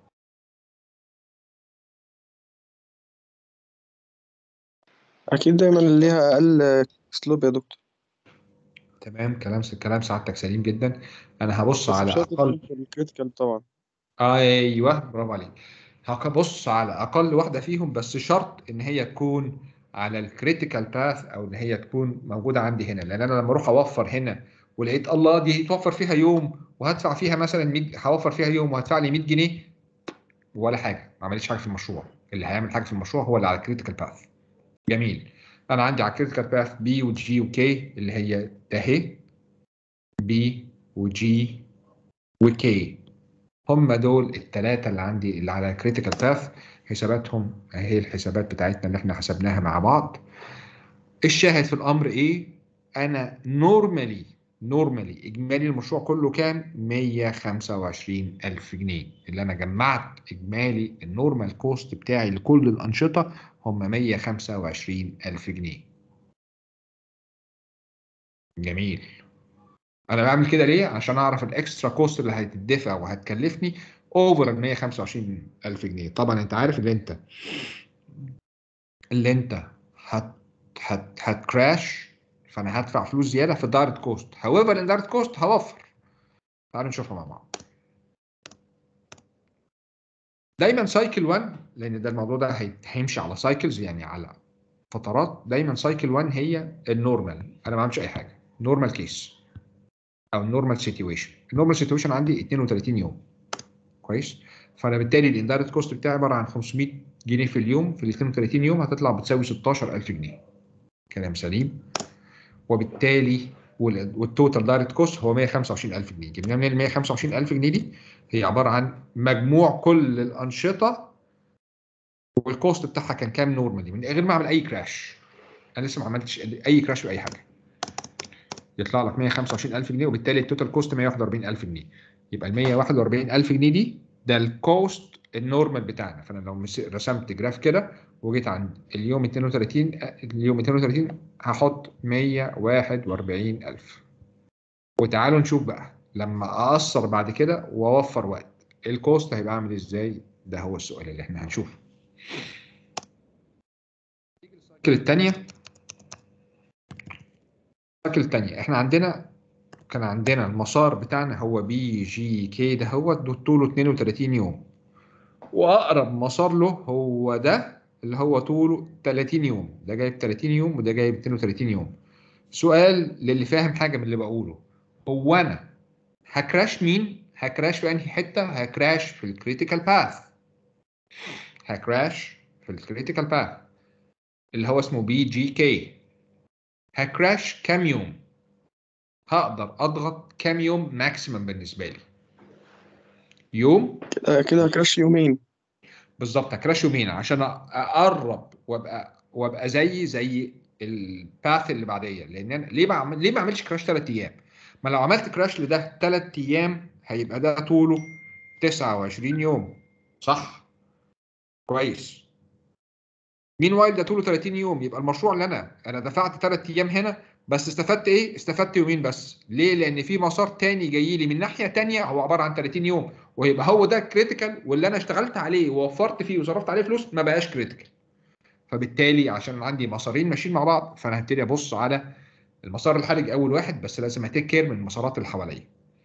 اكيد دايما اللي ليها اقل سلوب يا دكتور تمام كلام كلام سعادتك سليم جدا انا هبص بس على مش شرط اقل تكون في الكريتيكال طبعا ايوه برافو عليك هبص على اقل واحده فيهم بس شرط ان هي تكون على الكريتيكال باث او ان هي تكون موجوده عندي هنا لان انا لما اروح اوفر هنا ولقيت الله دي توفر فيها يوم وهدفع فيها مثلا 100 هوفر فيها يوم وهدفع لي 100 جنيه ولا حاجه ما عملتش حاجه في المشروع اللي هيعمل حاجه في المشروع هو اللي على الكريتيكال باث جميل انا عندي على الكريتيكال باث بي وجي وكي اللي هي ده اهي بي وجي وكي هم دول الثلاثه اللي عندي اللي على الكريتيكال باث حساباتهم اهي الحسابات بتاعتنا اللي احنا حسبناها مع بعض الشاهد في الامر ايه انا نورمالي نورمالي اجمالي المشروع كله كام 125 الف جنيه اللي انا جمعت اجمالي النورمال كوست بتاعي لكل الانشطه هم 125 الف جنيه جميل انا بعمل كده ليه عشان اعرف الاكسترا كوست اللي هتدفع وهتكلفني اوفر ال 125 الف جنيه طبعا انت عارف اللي انت اللي انت هت هت هتكراش فانا هدفع فلوس زياده في الدايركت كوست however الدايركت كوست هوفر تعالوا نشوفها مع بعض دايما سايكل 1 لان ده الموضوع ده هي- هيمشي على سايكلز يعني على فترات دايما سايكل 1 هي النورمال انا ما بعملش اي حاجه نورمال كيس او النورمال سيتويشن النورمال سيتويشن عندي 32 يوم كويس فانا بالتالي الاندايركت كوست بتاعي عباره عن 500 جنيه في اليوم في ال 32 يوم هتطلع بتساوي 16000 جنيه كلام سليم وبالتالي وال- والتوتال دايركت كوست هو 125000 جنيه جبنا منين ال 125000 جنيه دي هي عباره عن مجموع كل الانشطه والكوست بتاعها كان كام نورمالي من غير ما اعمل اي كراش انا لسه ما عملتش اي كراش في اي حاجه يطلع لك 125000 جنيه وبالتالي التوتال كوست 141000 جنيه يبقى ال 141000 جنيه دي ده الكوست النورمال بتاعنا فانا لو مس- رسمت جراف كده وجيت عند اليوم 32 اليوم 32 هحط 141000 وتعالوا نشوف بقى لما اقصر بعد كده واوفر وقت الكوست هيبقى عامل ازاي ده هو السؤال اللي احنا هنشوفه السايكل الثانيه السايكل الثانيه احنا عندنا كان عندنا المسار بتاعنا هو بي جي كي ده هو طوله 32 يوم واقرب مسار له هو ده اللي هو طوله 30 يوم ده جايب 30 يوم وده جايب 32 يوم سؤال للي فاهم حاجه من اللي بقوله هو انا هكراش مين هكراش في انهي حته هكراش في الكريتيكال باث هكراش في الكريتيكال باث اللي هو اسمه بي جي كي هكراش كام يوم هقدر اضغط كام يوم ماكسيمم بالنسبه لي يوم كده كده هكراش يومين بالظبط هكراش يومين عشان اقرب وابقى وابقى زي زي الباث اللي بعديه لان انا ليه بعمل ليه ما اعملش كراش ثلاث ايام؟ ما لو عملت كراش لده ثلاث ايام هيبقى ده طوله 29 يوم صح؟ كويس مين وايل ده طوله 30 يوم يبقى المشروع اللي انا انا دفعت ثلاث ايام هنا بس استفدت ايه؟ استفدت يومين بس ليه؟ لان في مسار تاني جاي لي من ناحيه تانيه هو عباره عن 30 يوم ويبقى هو ده كريتيكال واللي انا اشتغلت عليه ووفرت فيه وصرفت عليه فلوس ما بقاش كريتيكال فبالتالي عشان عندي مسارين ماشيين مع بعض فانا هبتدي ابص على المسار الحرج اول واحد بس لازم اتيك كير من المسارات اللي حواليا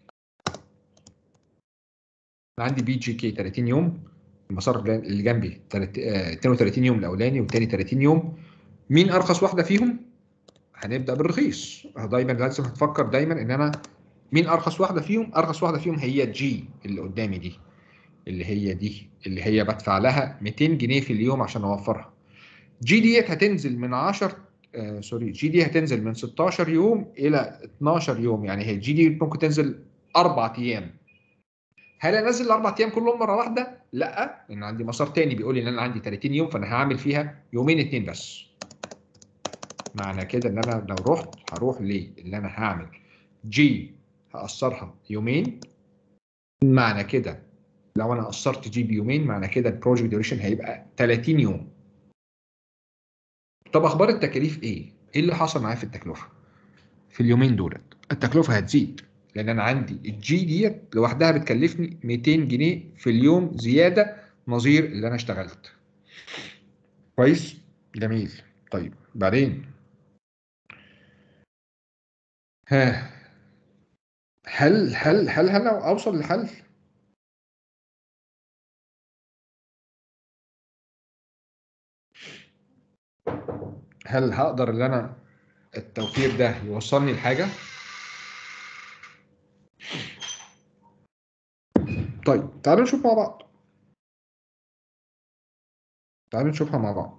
أنا عندي بي جي كي 30 يوم المسار اللي جنبي تلات- آه، 32 يوم الاولاني والتاني 30 يوم مين ارخص واحده فيهم هنبدا بالرخيص دايما لازم هتفكر دايما ان انا مين ارخص واحده فيهم ارخص واحده فيهم هي جي اللي قدامي دي اللي هي دي اللي هي بدفع لها 200 جنيه في اليوم عشان اوفرها جي ديت هتنزل من 10 آه سوري جي دي هتنزل من 16 يوم الى 12 يوم يعني هي جي دي ممكن تنزل اربع ايام هل انزل الاربع ايام كلهم مره واحده؟ لا لان عندي مسار تاني بيقول لي ان انا عندي 30 يوم فانا هعمل فيها يومين اتنين بس معنى كده ان انا لو رحت هروح ليه اللي انا هعمل جي هقصرها يومين معنى كده لو انا قصرت جي بيومين معنى كده البروجكت ديوريشن هيبقى 30 يوم طب اخبار التكاليف ايه؟ ايه اللي حصل معايا في التكلفه؟ في اليومين دولت التكلفه هتزيد لان انا عندي الجي ديت لوحدها بتكلفني 200 جنيه في اليوم زياده نظير اللي انا اشتغلت كويس جميل طيب بعدين ها هل هل هل هل اوصل لحل هل هقدر ان انا التوفير ده يوصلني لحاجه طيب تعالوا نشوف مع بعض تعالوا نشوفها مع بعض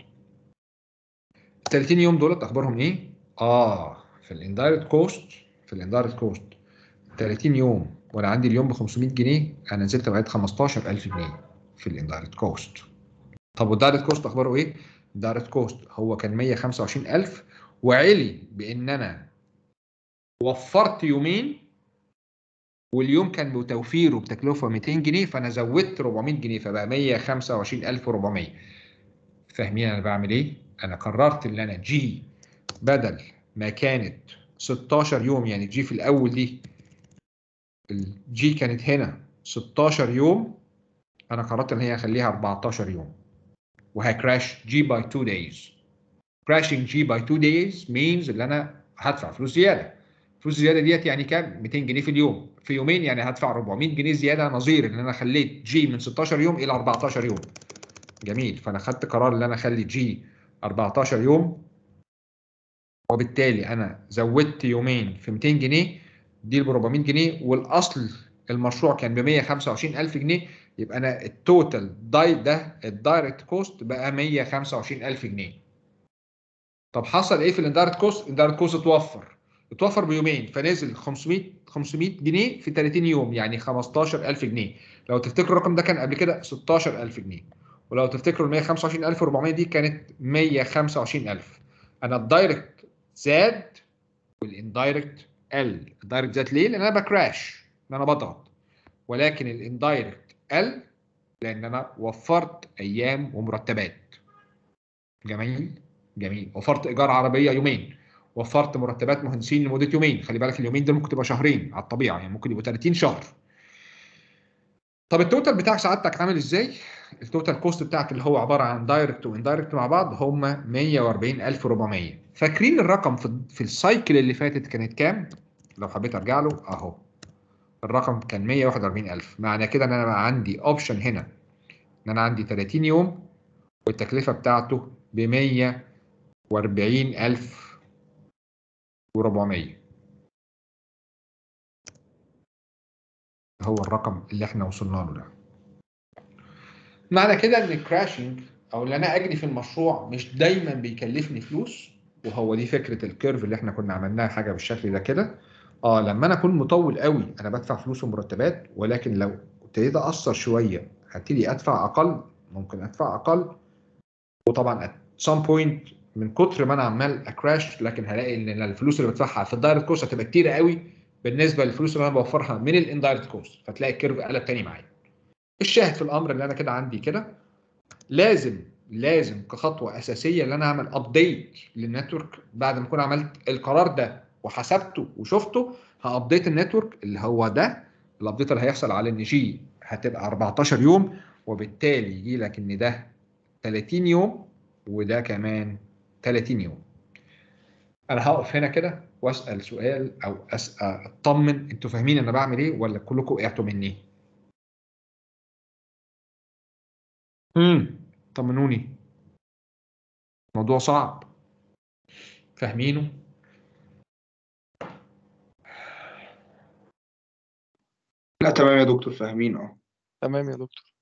ال 30 يوم دولت اخبارهم ايه اه في الاندايركت كوست في الاندايركت كوست 30 يوم وانا عندي اليوم ب 500 جنيه انا نزلت لغايه 15000 جنيه في الاندايركت كوست طب والدايركت كوست اخباره ايه الدايركت كوست هو كان 125000 وعلي بان انا وفرت يومين واليوم كان بتوفيره بتكلفه 200 جنيه فانا زودت 400 جنيه فبقى 125400 فاهمين انا بعمل ايه انا قررت ان انا جي بدل ما كانت 16 يوم يعني جي في الاول دي الجي كانت هنا 16 يوم انا قررت ان هي اخليها 14 يوم وهكراش جي باي 2 دايز crashing G by 2 days means ان انا هدفع فلوس زياده فلوس زياده ديت يعني كام 200 جنيه في اليوم في يومين يعني هدفع 400 جنيه زياده نظير ان انا خليت جي من 16 يوم الى 14 يوم جميل فانا خدت قرار ان انا اخلي جي 14 يوم وبالتالي انا زودت يومين في 200 جنيه دي ب 400 جنيه والاصل المشروع كان ب 125000 جنيه يبقى انا التوتال داي ده الدايركت كوست بقى 125000 جنيه طب حصل ايه في الاندايركت كوست الاندايركت كوست اتوفر اتوفر بيومين فنزل 500 500 جنيه في 30 يوم يعني 15000 جنيه لو تفتكروا الرقم ده كان قبل كده 16000 جنيه ولو تفتكروا ال 125400 دي كانت 125000 انا الدايركت زاد والاندايركت قل الدايركت زاد ليه لان انا بكراش ان انا بضغط ولكن الاندايركت قل لان انا وفرت ايام ومرتبات جميل جميل وفرت ايجار عربيه يومين وفرت مرتبات مهندسين لمده يومين خلي بالك اليومين دول ممكن تبقى شهرين على الطبيعه يعني ممكن يبقوا 30 شهر طب التوتال بتاعك سعادتك عامل ازاي التوتال كوست بتاعك اللي هو عباره عن دايركت واندايركت مع بعض هم 140400 فاكرين الرقم في, في السايكل اللي فاتت كانت كام لو حبيت ارجع له اهو الرقم كان 141000 معنى كده ان انا بقى عندي اوبشن هنا ان انا عندي 30 يوم والتكلفه بتاعته ب 140400 هو الرقم اللي احنا وصلنا له ده معنى كده ان الكراشنج او اللي انا اجري في المشروع مش دايما بيكلفني فلوس وهو دي فكره الكيرف اللي احنا كنا عملناها حاجه بالشكل ده كده اه لما انا اكون مطول قوي انا بدفع فلوس ومرتبات ولكن لو ابتديت اقصر شويه هبتدي ادفع اقل ممكن ادفع اقل وطبعا at some point من كتر ما انا عمال اكراش لكن هلاقي ان الفلوس اللي بدفعها في الدايركت كوست هتبقى كتيره قوي بالنسبه للفلوس اللي انا بوفرها من الاندايركت كوست فتلاقي الكيرف قلب تاني معايا الشاهد في الامر اللي انا كده عندي كده لازم لازم كخطوه اساسيه ان انا اعمل ابديت للنتورك بعد ما اكون عملت القرار ده وحسبته وشفته هابديت النتورك اللي هو ده الابديت اللي هيحصل على ان جي هتبقى 14 يوم وبالتالي يجي لك ان ده 30 يوم وده كمان 30 يوم انا هقف هنا كده واسال سؤال او اسال اطمن انتوا فاهمين انا بعمل ايه ولا كلكم وقعتوا مني امم طمنوني موضوع صعب فاهمينه لا تمام يا دكتور فاهمين اه تمام يا دكتور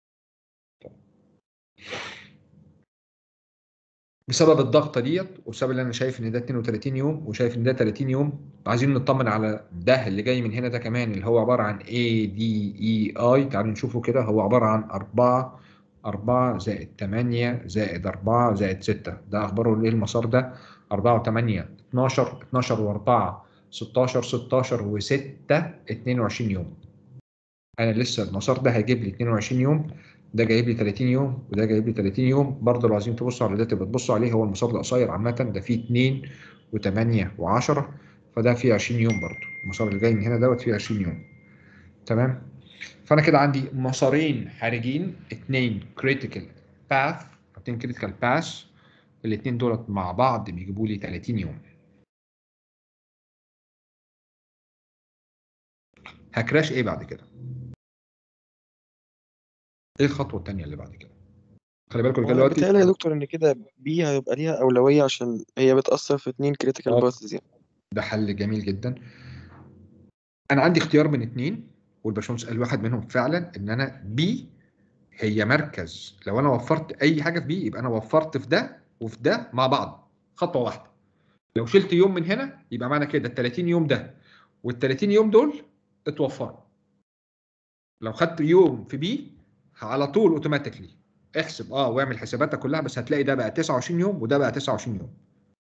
بسبب الضغطه ديت وبسبب ان انا شايف ان ده 32 يوم وشايف ان ده 30 يوم عايزين نطمن على ده اللي جاي من هنا ده كمان اللي هو عباره عن اي دي اي اي تعالوا نشوفه كده هو عباره عن 4 4 زائد 8 زائد 4 زائد 6 ده اخباره ايه المسار ده 4 و8 12 12 و4 16 16 و6 22 يوم انا لسه المسار ده هيجيب لي 22 يوم ده جايب لي 30 يوم وده جايب لي 30 يوم برضه لو عايزين تبصوا على ده تبقى تبصوا عليه هو المسار ده قصير عامه ده فيه 2 و8 و10 فده فيه 20 يوم برضه المسار اللي جاي من هنا دوت فيه 20 يوم تمام فانا كده عندي مسارين خارجين اثنين كريتيكال باث اثنين كريتيكال باث الاثنين دولت مع بعض بيجيبوا لي 30 يوم هكراش ايه بعد كده ايه الخطوه الثانيه اللي بعد كده خلي بالكم هو لغايه أنا دلوقتي بيتهيألي يا دكتور إن كده بي هيبقى ليها أولوية عشان هي بتأثر في اتنين كريتيكال آه. باثز يعني ده حل جميل جدا انا عندي اختيار من اتنين والباشمهندس قال واحد منهم فعلا ان انا بي هي مركز لو انا وفرت اي حاجه في بي يبقى انا وفرت في ده وفي ده مع بعض خطوه واحده لو شلت يوم من هنا يبقى معنى كده ال 30 يوم ده وال 30 يوم دول اتوفروا لو خدت يوم في بي على طول اوتوماتيكلي احسب اه واعمل حساباتك كلها بس هتلاقي ده بقى 29 يوم وده بقى 29 يوم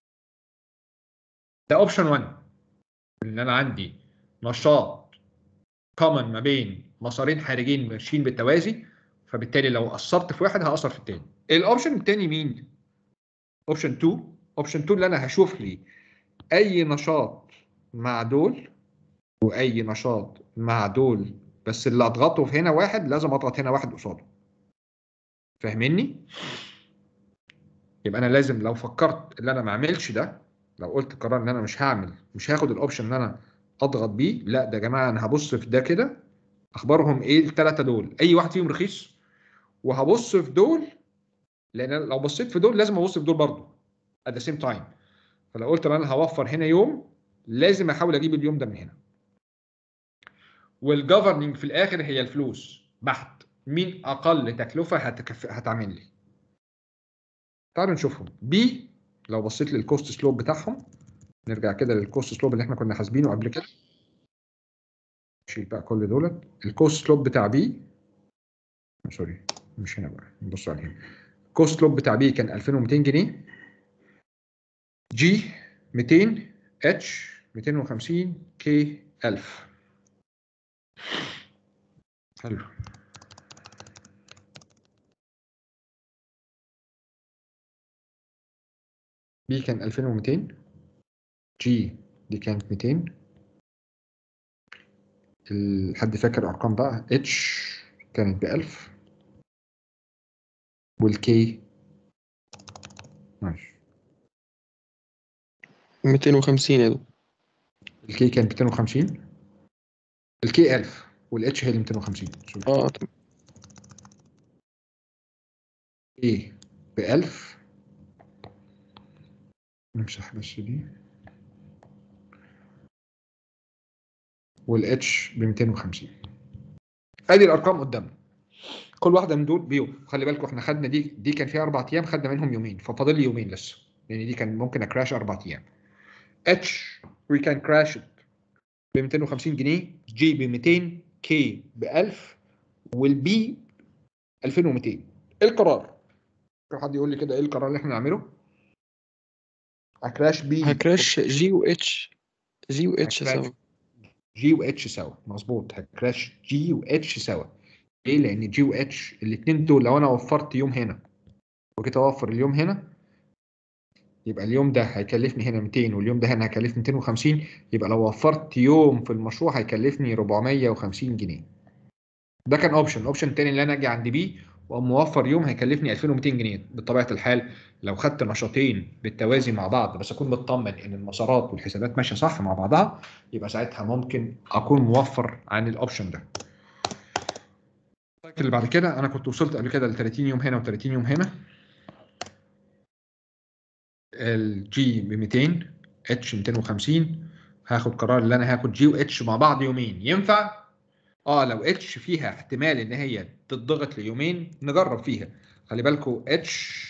ده اوبشن 1 ان انا عندي نشاط كومن ما بين مسارين خارجين ماشيين بالتوازي فبالتالي لو قصرت في واحد هقصر في التاني الاوبشن التاني مين اوبشن 2 اوبشن 2 اللي انا هشوف لي اي نشاط مع دول واي نشاط مع دول بس اللي اضغطه في هنا واحد لازم اضغط هنا واحد قصاده فاهمني يبقى انا لازم لو فكرت ان انا ما اعملش ده لو قلت قرار ان انا مش هعمل مش هاخد الاوبشن ان انا اضغط بيه لا ده يا جماعه انا هبص في ده كده اخبارهم ايه الثلاثه دول اي واحد فيهم رخيص وهبص في دول لان أنا لو بصيت في دول لازم ابص في دول برضه at the same time فلو قلت انا هوفر هنا يوم لازم احاول اجيب اليوم ده من هنا والجفرننج في الاخر هي الفلوس بحت مين اقل تكلفه هتكف... هتعمل لي تعالوا نشوفهم بي لو بصيت للكوست سلوب بتاعهم نرجع كده للكوست سلوب اللي احنا كنا حاسبينه قبل كده نشيل بقى كل دولت الكوست سلوب بتاع بي سوري مش هنا بقى نبص عليه الكوست سلوب بتاع بي كان 2200 جنيه جي 200 اتش 250 كي 1000 حلو بي كان 2200 جي دي كانت 200 ال- حد فاكر ارقام بقى اتش كانت ب 1000 والكي ماشي 250 يا دكتور الكي كان 250 الكي 1000 والاتش هي اللي 250 سوري اه تمام. ايه ب 1000 نمسح بس دي والاتش ب 250 ادي الارقام قدامنا كل واحده من دول بيوم خلي بالكم احنا خدنا دي دي كان فيها اربع ايام خدنا منهم يومين ففاضل لي يومين لسه لان دي كان ممكن اكراش اربع ايام اتش وي كان كراش ب 250 جنيه جي ب 200 كي ب 1000 والبي 2200 ايه القرار؟ في حد يقول لي كده ايه القرار اللي احنا نعمله؟ هكراش بي هكراش جي و اتش جي و اتش هكراش سوا جي و اتش سوا مظبوط هكراش جي و اتش سوا ليه؟ لان جي و اتش الاثنين دول لو انا وفرت يوم هنا وجيت اوفر اليوم هنا يبقى اليوم ده هيكلفني هنا 200 واليوم ده هنا هيكلفني 250 يبقى لو وفرت يوم في المشروع هيكلفني 450 جنيه ده كان اوبشن الاوبشن التاني اللي انا اجي عند بي واقوم موفر يوم هيكلفني 2200 جنيه بطبيعه الحال لو خدت نشاطين بالتوازي مع بعض بس اكون مطمن ان المسارات والحسابات ماشيه صح مع بعضها يبقى ساعتها ممكن اكون موفر عن الاوبشن ده السايكل اللي بعد كده انا كنت وصلت قبل كده ل 30 يوم هنا و30 يوم هنا الجي ب 200 اتش 250 هاخد قرار ان انا هاخد جي واتش مع بعض يومين ينفع اه لو اتش فيها احتمال ان هي تتضغط ليومين نجرب فيها خلي بالكم اتش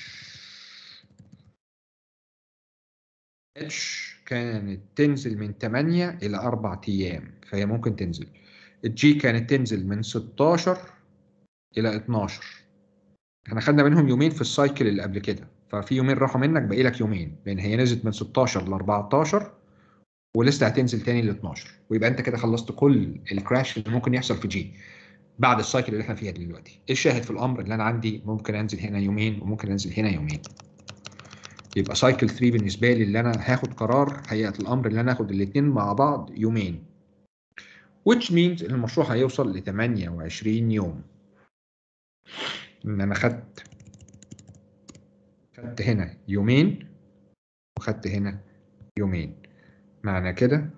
اتش كانت تنزل من 8 الى 4 ايام فهي ممكن تنزل الجي كانت تنزل من 16 الى 12 احنا خدنا منهم يومين في السايكل اللي قبل كده ففي يومين راحوا منك باقي لك يومين لان هي نزلت من 16 ل 14 ولسه هتنزل تاني ل 12 ويبقى انت كده خلصت كل الكراش اللي ممكن يحصل في جي بعد السايكل اللي احنا فيها دلوقتي ايه الشاهد في الامر اللي انا عندي ممكن انزل هنا يومين وممكن انزل هنا يومين يبقى سايكل 3 بالنسبه لي اللي انا هاخد قرار هيئه الامر اللي انا هاخد الاثنين مع بعض يومين which means ان المشروع هيوصل ل 28 يوم ان انا خدت خدت هنا يومين وخدت هنا يومين معنى كده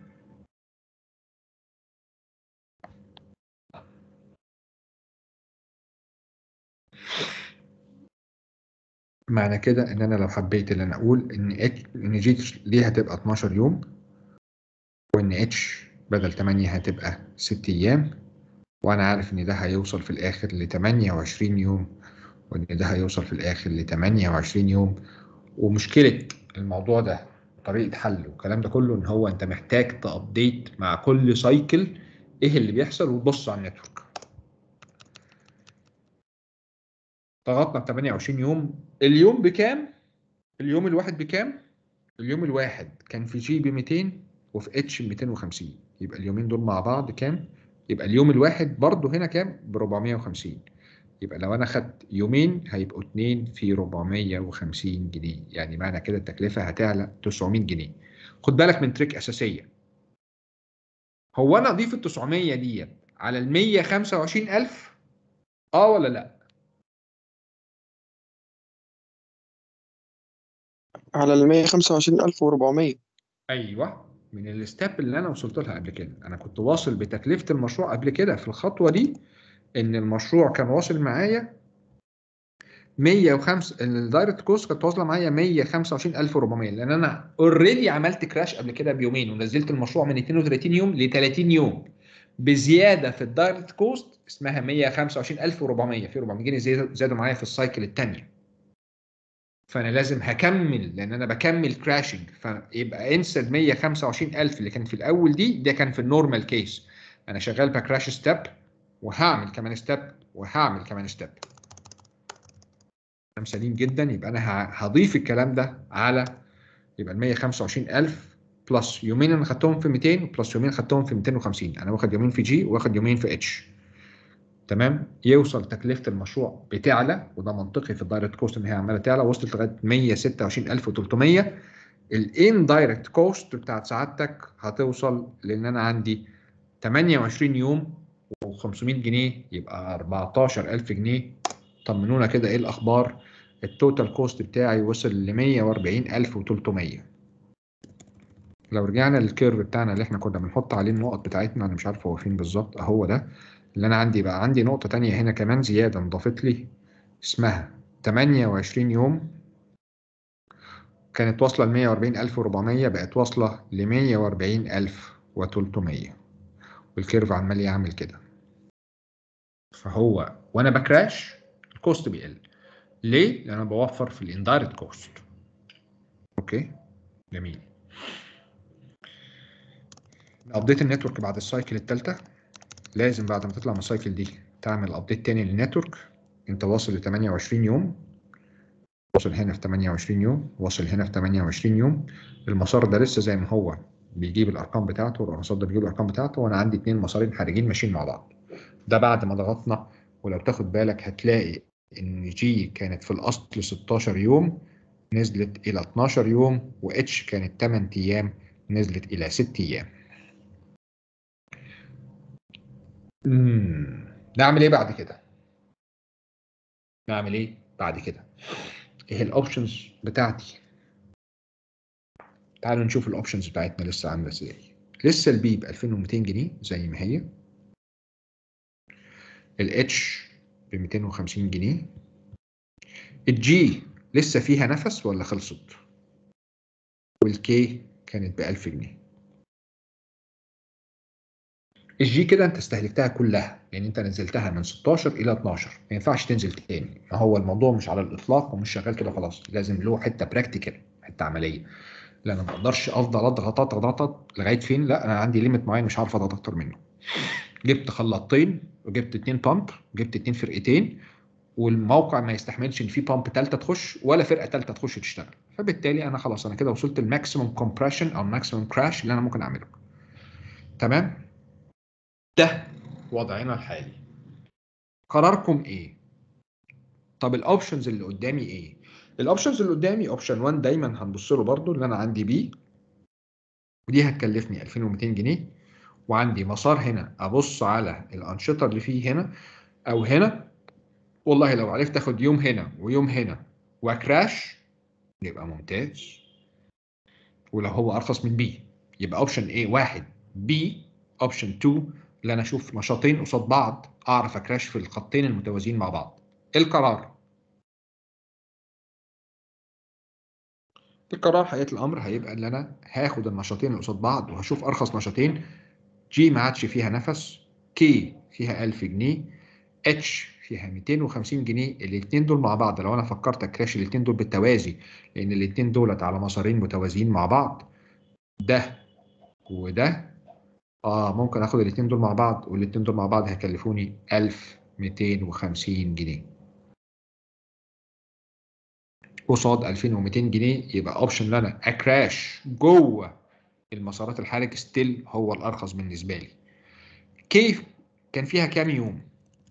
معنى كده ان انا لو حبيت ان انا اقول ان اتش ان جي ليه هتبقى 12 يوم وان اتش بدل 8 هتبقى 6 ايام وانا عارف ان ده هيوصل في الاخر ل 28 يوم وان ده هيوصل في الاخر ل 28 يوم ومشكله الموضوع ده طريقه حل والكلام ده كله ان هو انت محتاج تابديت مع كل سايكل ايه اللي بيحصل وتبص على النتورك ضغطنا ب 28 يوم اليوم بكام اليوم الواحد بكام اليوم الواحد كان في جي ب 200 وفي اتش ب 250 يبقى اليومين دول مع بعض كام يبقى اليوم الواحد برضو هنا كام ب 450 يبقى لو انا خدت يومين هيبقوا 2 في 450 جنيه يعني معنى كده التكلفه هتعلى 900 جنيه خد بالك من تريك اساسيه هو انا اضيف ال 900 ديت على ال 125000 اه ولا لا على ال 125400 ايوه من الستاب اللي انا وصلت لها قبل كده انا كنت واصل بتكلفه المشروع قبل كده في الخطوه دي ان المشروع كان واصل معايا 105 الدايركت كوست كانت واصله معايا 125400 لان انا اوريدي عملت كراش قبل كده بيومين ونزلت المشروع من 32 يوم ل 30 يوم بزياده في الدايركت كوست اسمها 125400 في 400 جنيه زي- زادوا معايا في السايكل الثانيه فانا لازم هكمل لان انا بكمل كراشنج فيبقى انسى ال 125000 اللي كانت في الاول دي ده كان في النورمال كيس انا شغال بكراش ستيب وهعمل كمان ستيب وهعمل كمان ستيب كلام سليم جدا يبقى انا ه- هضيف الكلام ده على يبقى ال 125000 بلس يومين انا خدتهم في 200 بلس يومين خدتهم في 250 انا واخد يومين في جي واخد يومين في اتش تمام يوصل تكلفه المشروع بتعلى وده منطقي في الدايركت كوست ان هي عماله تعلى وصلت لغايه 126300 الان دايركت كوست بتاعت سعادتك هتوصل لان انا عندي 28 يوم و500 جنيه يبقى 14000 جنيه طمنونا كده ايه الاخبار التوتال كوست بتاعي وصل ل 140300 لو رجعنا للكيرف بتاعنا اللي احنا كنا بنحط عليه النقط بتاعتنا انا مش عارف هو فين بالظبط اهو ده اللي انا عندي بقى عندي نقطة تانية هنا كمان زيادة انضافت لي اسمها 28 يوم كانت واصلة ل 140400 بقت واصلة ل 140300 والكيرف عمال يعمل كده فهو وانا بكراش الكوست بيقل ليه؟ لان انا بوفر في الاندايركت كوست اوكي جميل ابديت النتورك بعد السايكل الثالثه لازم بعد ما تطلع من السايكل دي تعمل ابديت تاني للنتورك انت واصل ل 28 يوم واصل هنا في 28 يوم واصل هنا في 28 يوم المسار ده لسه زي ما هو بيجيب الارقام بتاعته والرصاد ده بيجيب الارقام بتاعته وانا عندي اتنين مسارين خارجين ماشيين مع بعض ده بعد ما ضغطنا ولو تاخد بالك هتلاقي ان جي كانت في الاصل 16 يوم نزلت الى 12 يوم واتش كانت 8 ايام نزلت الى 6 ايام امم نعمل ايه بعد كده نعمل ايه بعد كده ايه الاوبشنز بتاعتي تعالوا نشوف الاوبشنز بتاعتنا لسه عامله ازاي لسه البي ب 2200 جنيه زي ما هي الاتش ب 250 جنيه الجي لسه فيها نفس ولا خلصت والكي كانت ب 1000 جنيه الجي كده انت استهلكتها كلها لان انت نزلتها من 16 الى 12 ما ينفعش تنزل تاني ما هو الموضوع مش على الاطلاق ومش شغال كده خلاص لازم له حته براكتيكال حته عمليه لا انا ما اقدرش افضل اضغط اضغط اضغط لغايه فين لا انا عندي ليميت معين مش عارف اضغط اكتر منه جبت خلاطين وجبت اتنين بامب جبت اتنين فرقتين والموقع ما يستحملش ان في بامب ثالثه تخش ولا فرقه ثالثه تخش تشتغل فبالتالي انا خلاص انا كده وصلت الماكسيمم كومبريشن او الماكسيمم كراش اللي انا ممكن اعمله تمام ده وضعنا الحالي قراركم ايه طب الاوبشنز اللي قدامي ايه الاوبشنز اللي قدامي اوبشن 1 دايما هنبص له برضو اللي انا عندي بي ودي هتكلفني 2200 جنيه وعندي مسار هنا ابص على الانشطه اللي فيه هنا او هنا والله لو عرفت اخد يوم هنا ويوم هنا وكراش يبقى ممتاز ولو هو ارخص من بي يبقى اوبشن ايه واحد بي اوبشن 2 اللي انا اشوف نشاطين قصاد بعض اعرف اكراش في الخطين المتوازيين مع بعض القرار القرار حقيقة الامر هيبقى ان انا هاخد النشاطين اللي قصاد بعض وهشوف ارخص نشاطين جي ما عادش فيها نفس كي فيها 1000 جنيه اتش فيها 250 جنيه الاثنين دول مع بعض لو انا فكرت اكراش الاثنين دول بالتوازي لان الاثنين دولت على مسارين متوازيين مع بعض ده وده اه ممكن اخد الاثنين دول مع بعض والاثنين دول مع بعض هيكلفوني 1250 جنيه قصاد 2200 جنيه يبقى اوبشن ان انا اكراش جوه المسارات الحرج ستيل هو الارخص بالنسبه لي كيف كان فيها كام يوم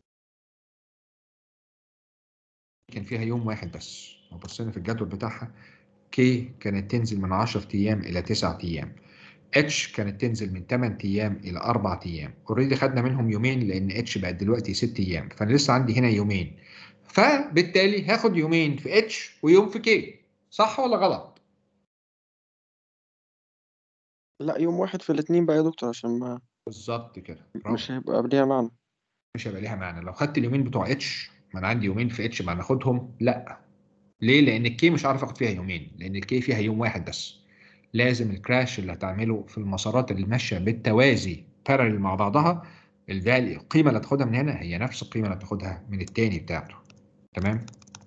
كان فيها يوم واحد بس لو بصينا في الجدول بتاعها كي كانت تنزل من 10 ايام الى 9 ايام اتش كانت تنزل من 8 ايام الى 4 ايام اوريدي خدنا منهم يومين لان اتش بقت دلوقتي 6 ايام فانا لسه عندي هنا يومين فبالتالي هاخد يومين في اتش ويوم في كي صح ولا غلط لا يوم واحد في الاتنين بقى يا دكتور عشان ما بالظبط كده مش هيبقى ليها معنى مش هيبقى ليها معنى لو خدت اليومين بتوع اتش ما انا عندي يومين في اتش ما ناخدهم لا ليه لان الكي مش عارف اخد فيها يومين لان الكي فيها يوم واحد بس لازم الكراش اللي هتعمله في المسارات اللي ماشيه بالتوازي بارل مع بعضها الفالي القيمه اللي هتاخدها من هنا هي نفس القيمه اللي هتاخدها من التاني بتاعته تمام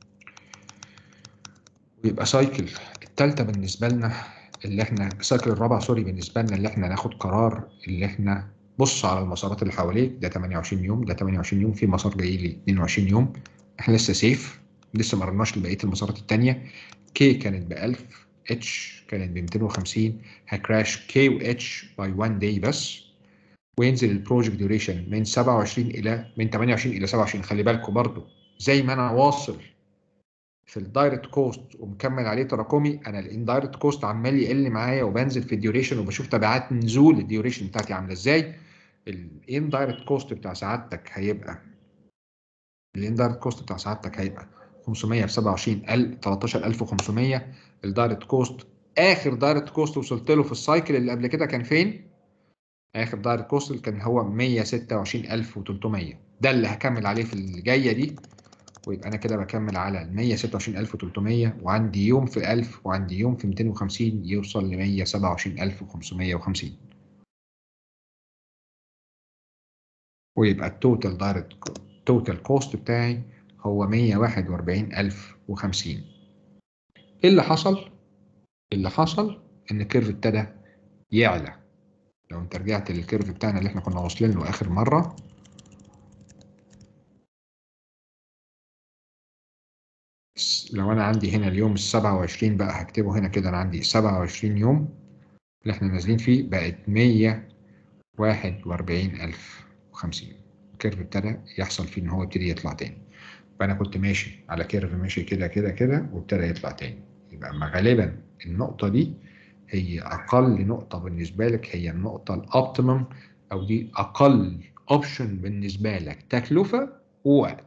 ويبقى سايكل التالتة بالنسبة لنا اللي احنا السايكل الرابع سوري بالنسبة لنا اللي احنا ناخد قرار اللي احنا بص على المسارات اللي حواليك ده 28 يوم ده 28 يوم في مسار جاي لي 22 يوم احنا لسه سيف لسه ما رناش لبقيه المسارات التانية كي كانت ب 1000 اتش كانت ب 250 هكراش كي و اتش باي 1 داي بس وينزل البروجكت ديوريشن من 27 الى من 28 الى 27 خلي بالكم برضو زي ما انا واصل في الدايركت كوست ومكمل عليه تراكمي انا الاندايركت كوست عمال يقل معايا وبنزل في الديوريشن وبشوف تبعات نزول الديوريشن بتاعتي عامله ازاي الاندايركت كوست بتاع سعادتك هيبقى الاندايركت كوست بتاع سعادتك هيبقى 500 في 27 ال 13500 الدايركت كوست اخر دايركت كوست وصلت له في السايكل اللي قبل كده كان فين؟ اخر دايركت كوست كان هو 126300 ده اللي هكمل عليه في الجايه دي ويبقى انا كده بكمل على ال 126300 وعندي يوم في 1000 وعندي يوم في 250 يوصل ل 127550 ويبقى التوتال دايركت التوتال كوست بتاعي هو 141050 ايه اللي حصل؟ اللي حصل ان الكيرف ابتدى يعلى لو انت رجعت للكيرف بتاعنا اللي احنا كنا واصلين له اخر مره لو انا عندي هنا اليوم ال 27 بقى هكتبه هنا كده انا عندي 27 يوم اللي احنا نازلين فيه بقت 141050 الكيرف ابتدى يحصل فيه ان هو يبتدي يطلع تاني فانا كنت ماشي على كيرف ماشي كده كده كده وابتدى يطلع تاني يبقى ما غالبا النقطه دي هي اقل نقطه بالنسبه لك هي النقطه الاوبتيمم او دي اقل اوبشن بالنسبه لك تكلفه ووقت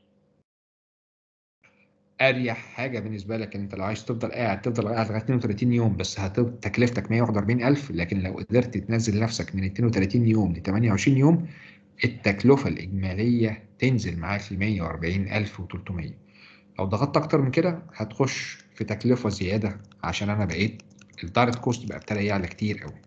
اريح حاجه بالنسبه لك ان انت لو عايز تفضل قاعد تفضل قاعد لغايه 32 يوم بس هتبقى تكلفتك 141000 لكن لو قدرت تنزل نفسك من 32 يوم ل 28 يوم التكلفه الاجماليه تنزل معاك ل 140300 لو ضغطت اكتر من كده هتخش في تكلفه زياده عشان انا بقيت الدايركت كوست بقى ابتدى يعلى كتير قوي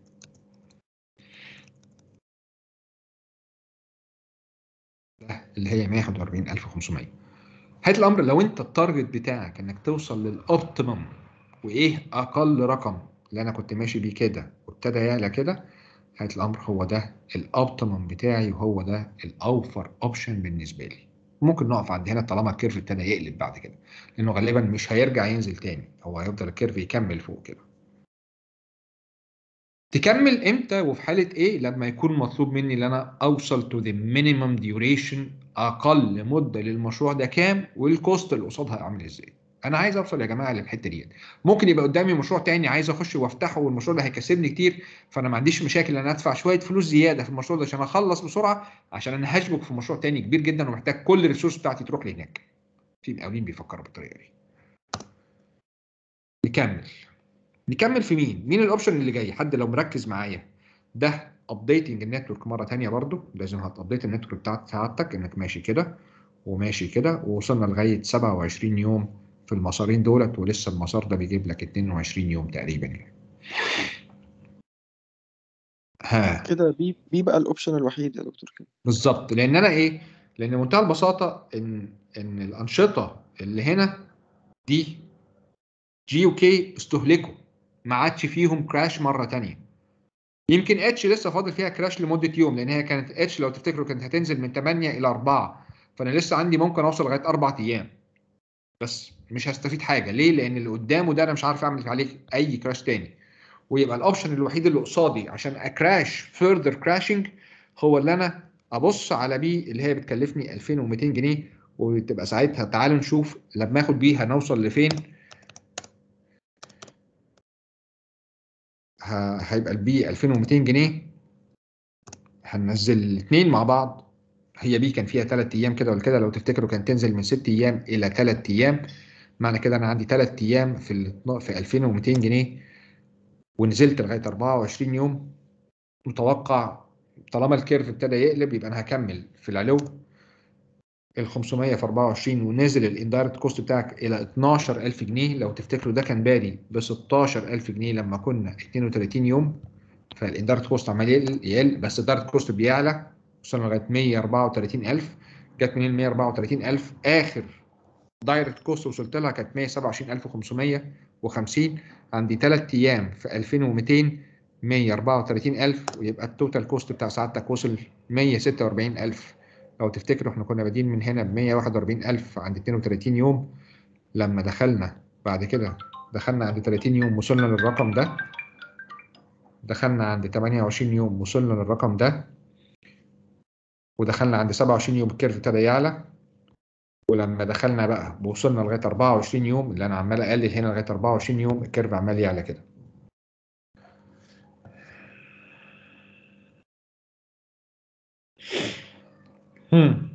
ده اللي هي 141500 هات الامر لو انت التارجت بتاعك انك توصل للاوبتيمم وايه اقل رقم اللي انا كنت ماشي بيه كده وابتدى يعلى كده هات الامر هو ده الاوبتيمم بتاعي وهو ده الاوفر اوبشن بالنسبه لي ممكن نقف عند هنا طالما الكيرف ابتدى يقلب بعد كده لانه غالبا مش هيرجع ينزل تاني هو هيفضل الكيرف يكمل فوق كده تكمل امتى وفي حاله ايه لما يكون مطلوب مني ان انا اوصل تو ذا مينيمم ديوريشن اقل مده للمشروع ده كام والكوست اللي قصادها عامل ازاي انا عايز اوصل يا جماعه للحته ديت ممكن يبقى قدامي مشروع تاني عايز اخش وافتحه والمشروع ده هيكسبني كتير فانا ما عنديش مشاكل ان انا ادفع شويه فلوس زياده في المشروع ده عشان اخلص بسرعه عشان انا هشبك في مشروع تاني كبير جدا ومحتاج كل الريسورس بتاعتي تروح لهناك في مقاولين بيفكروا بالطريقه دي نكمل نكمل في مين مين الاوبشن اللي جاي حد لو مركز معايا ده ابديتنج النتورك مره ثانيه برضو لازم هتابديت النتورك بتاعت سعادتك انك ماشي كده وماشي كده ووصلنا لغايه 27 يوم في المسارين دولت ولسه المسار ده بيجيب لك 22 يوم تقريبا يعني ها كده بي بي بقى الاوبشن الوحيد يا دكتور كده بالظبط لان انا ايه لان بمنتهى البساطه ان ان الانشطه اللي هنا دي جي وكي استهلكوا ما عادش فيهم كراش مره تانية يمكن اتش لسه فاضل فيها كراش لمده يوم لان هي كانت اتش لو تفتكروا كانت هتنزل من 8 الى 4 فانا لسه عندي ممكن اوصل لغايه اربع ايام بس مش هستفيد حاجه ليه لان اللي قدامه ده انا مش عارف اعمل عليه اي كراش تاني ويبقى الاوبشن الوحيد اللي قصادي عشان اكراش فيرذر كراشنج هو اللي انا ابص على بي اللي هي بتكلفني 2200 جنيه وتبقى ساعتها تعالوا نشوف لما اخد بيه هنوصل لفين ه- هيبقى البي 2200 جنيه هننزل الاثنين مع بعض هي بي كان فيها 3 ايام كده ولا كده لو تفتكروا كانت تنزل من 6 ايام الى 3 ايام معنى كده انا عندي 3 ايام في ال- في 2200 جنيه ونزلت لغايه 24 يوم متوقع طالما الكيرف ابتدى يقلب يبقى انا هكمل في العلو ال 500 في 24 ونزل الاندايركت كوست بتاعك الى 12000 جنيه لو تفتكروا ده كان بادي ب 16000 جنيه لما كنا 32 يوم فالاندايركت كوست عمال يقل يقل بس الدايركت كوست بيعلى وصلنا لغايه 124000 جت منين 144000 اخر دايركت كوست وصلت لها كانت 127550 عندي 3 ايام في 2200 144000 ويبقى التوتال كوست بتاع سعادتك وصل 146000 لو تفتكروا احنا كنا بادئين من هنا ب 141000 عند 32 يوم لما دخلنا بعد كده دخلنا عند 30 يوم وصلنا للرقم ده دخلنا عند 28 يوم وصلنا للرقم ده ودخلنا عند 27 يوم الكيرف ابتدى يعلى ولما دخلنا بقى وصلنا لغايه 24 يوم اللي انا عمال اقلل هنا لغايه 24 يوم الكيرف عمال يعلى كده هم.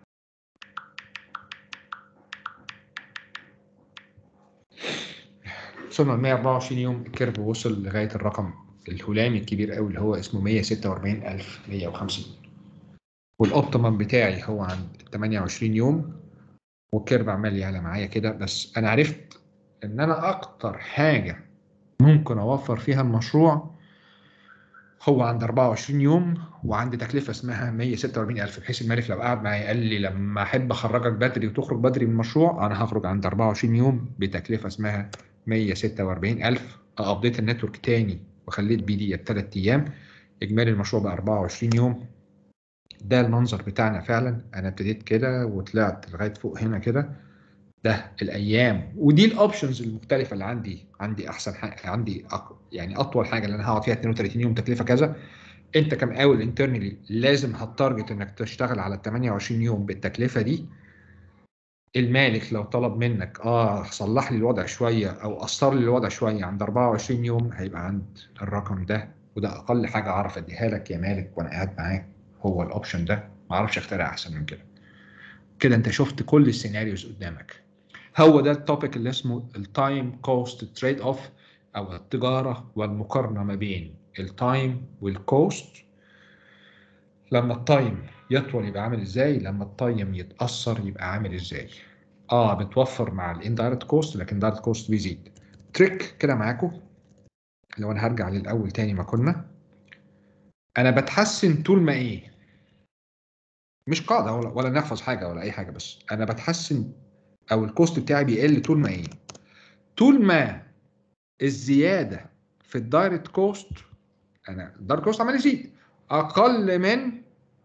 وصلنا ل 124 يوم الكيرف وصل لغايه الرقم الهلامي الكبير قوي اللي هو اسمه 146150 والاوبتيمم بتاعي هو عند 28 يوم والكيرف عمال يعلى معايا كده بس انا عرفت ان انا اكتر حاجه ممكن اوفر فيها المشروع هو عند 24 يوم وعند تكلفه اسمها 146000 بحيث المالك لو قعد معايا قال لي لما احب اخرجك بدري وتخرج بدري من المشروع انا هخرج عند 24 يوم بتكلفه اسمها 146000 ابديت النتورك تاني وخليت بي دي 3 ايام اجمالي المشروع بقى 24 يوم ده المنظر بتاعنا فعلا انا ابتديت كده وطلعت لغايه فوق هنا كده ده الايام ودي الاوبشنز المختلفه اللي عندي عندي احسن حاجه عندي أق... يعني اطول حاجه اللي انا هقعد فيها 32 يوم تكلفه كذا انت كمقاول انترنالي لازم هتارجت انك تشتغل على 28 يوم بالتكلفه دي المالك لو طلب منك اه صلح لي الوضع شويه او قصر لي الوضع شويه عند 24 يوم هيبقى عند الرقم ده وده اقل حاجه اعرف اديها لك يا مالك وانا قاعد معاك هو الاوبشن ده ما اعرفش اخترع احسن من كده كده انت شفت كل السيناريوز قدامك هو ده التوبيك اللي اسمه التايم كوست تريد اوف او التجاره والمقارنه ما بين التايم والكوست لما التايم يطول يبقى عامل ازاي لما التايم يتاثر يبقى عامل ازاي اه بتوفر مع الاندايركت كوست لكن الدايركت كوست بيزيد تريك كده معاكم لو انا هرجع للاول تاني ما كنا انا بتحسن طول ما ايه مش قاعده ولا, ولا نحفظ حاجه ولا اي حاجه بس انا بتحسن او الكوست بتاعي بيقل طول ما ايه طول ما الزياده في الدايركت كوست انا الدايركت كوست عمال يزيد اقل من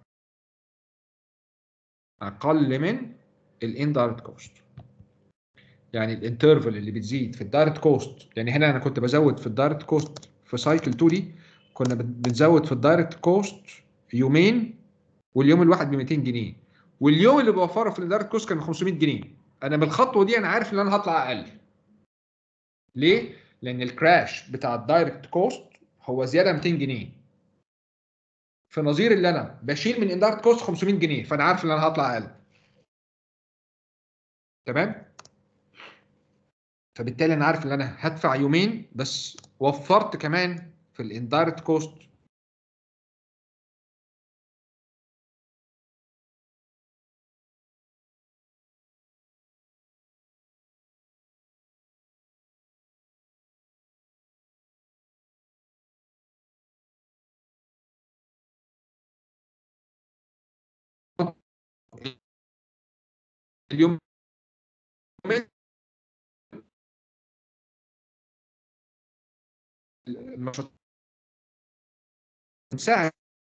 اقل من الاندايركت كوست يعني الانترفال اللي بتزيد في الدايركت كوست يعني هنا انا كنت بزود في الدايركت كوست في سايكل 2 دي كنا بنزود في الدايركت كوست يومين واليوم الواحد ب 200 جنيه واليوم اللي بوفره في الدايركت كوست كان 500 جنيه انا بالخطوه دي انا عارف ان انا هطلع اقل ليه لان الكراش بتاع الدايركت كوست هو زياده 200 جنيه في نظير اللي انا بشيل من اندايركت كوست 500 جنيه فانا عارف ان انا هطلع اقل تمام فبالتالي انا عارف ان انا هدفع يومين بس وفرت كمان في الاندايركت كوست اليوم الماتشات نساعد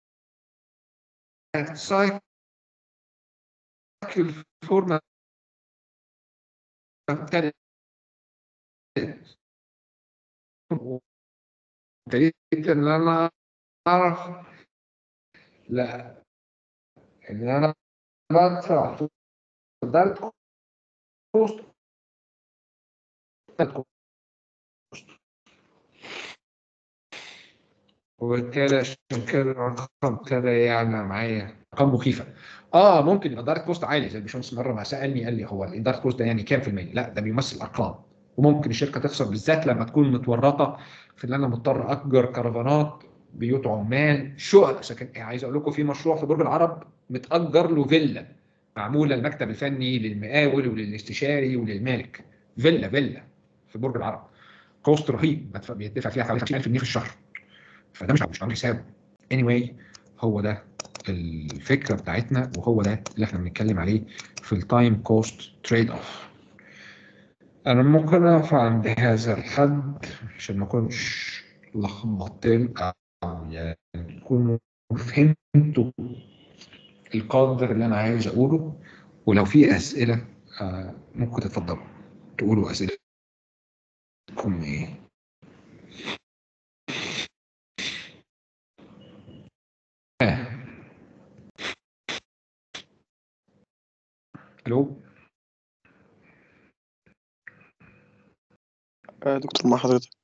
سايكل فورمة ابتدت ابتديت ان انا اعرف لا ان انا بدفع فضلت كوست وبالتالي عشان كده الرقم ابتدى يعلى معايا ارقام مخيفه اه ممكن يبقى دايركت كوست عالي زي الباشمهندس مره ما سالني قال لي هو الدايركت كوست ده يعني كام في المية؟ لا ده بيمثل ارقام وممكن الشركه تخسر بالذات لما تكون متورطه في ان انا مضطر اجر كرفانات بيوت عمال شقق سكن عايز اقول لكم في مشروع في برج العرب متاجر له فيلا معموله المكتب الفني للمقاول وللاستشاري وللمالك فيلا فيلا في برج العرب كوست رهيب بدفع- بيدفع فيها حوالي 50000 جنيه في الشهر فده مش مش عامل حسابه anyway هو ده الفكره بتاعتنا وهو ده اللي احنا بنتكلم عليه في التايم كوست تريد اوف انا ممكن اقف عند هذا الحد عشان ما اكونش لخبطت أو يعني تكونوا فهمتوا القدر اللي انا عايز اقوله ولو في اسئله آه، ممكن تتفضلوا تقولوا اسئلتكم ايه آه. الو آه، دكتور مع حضرتك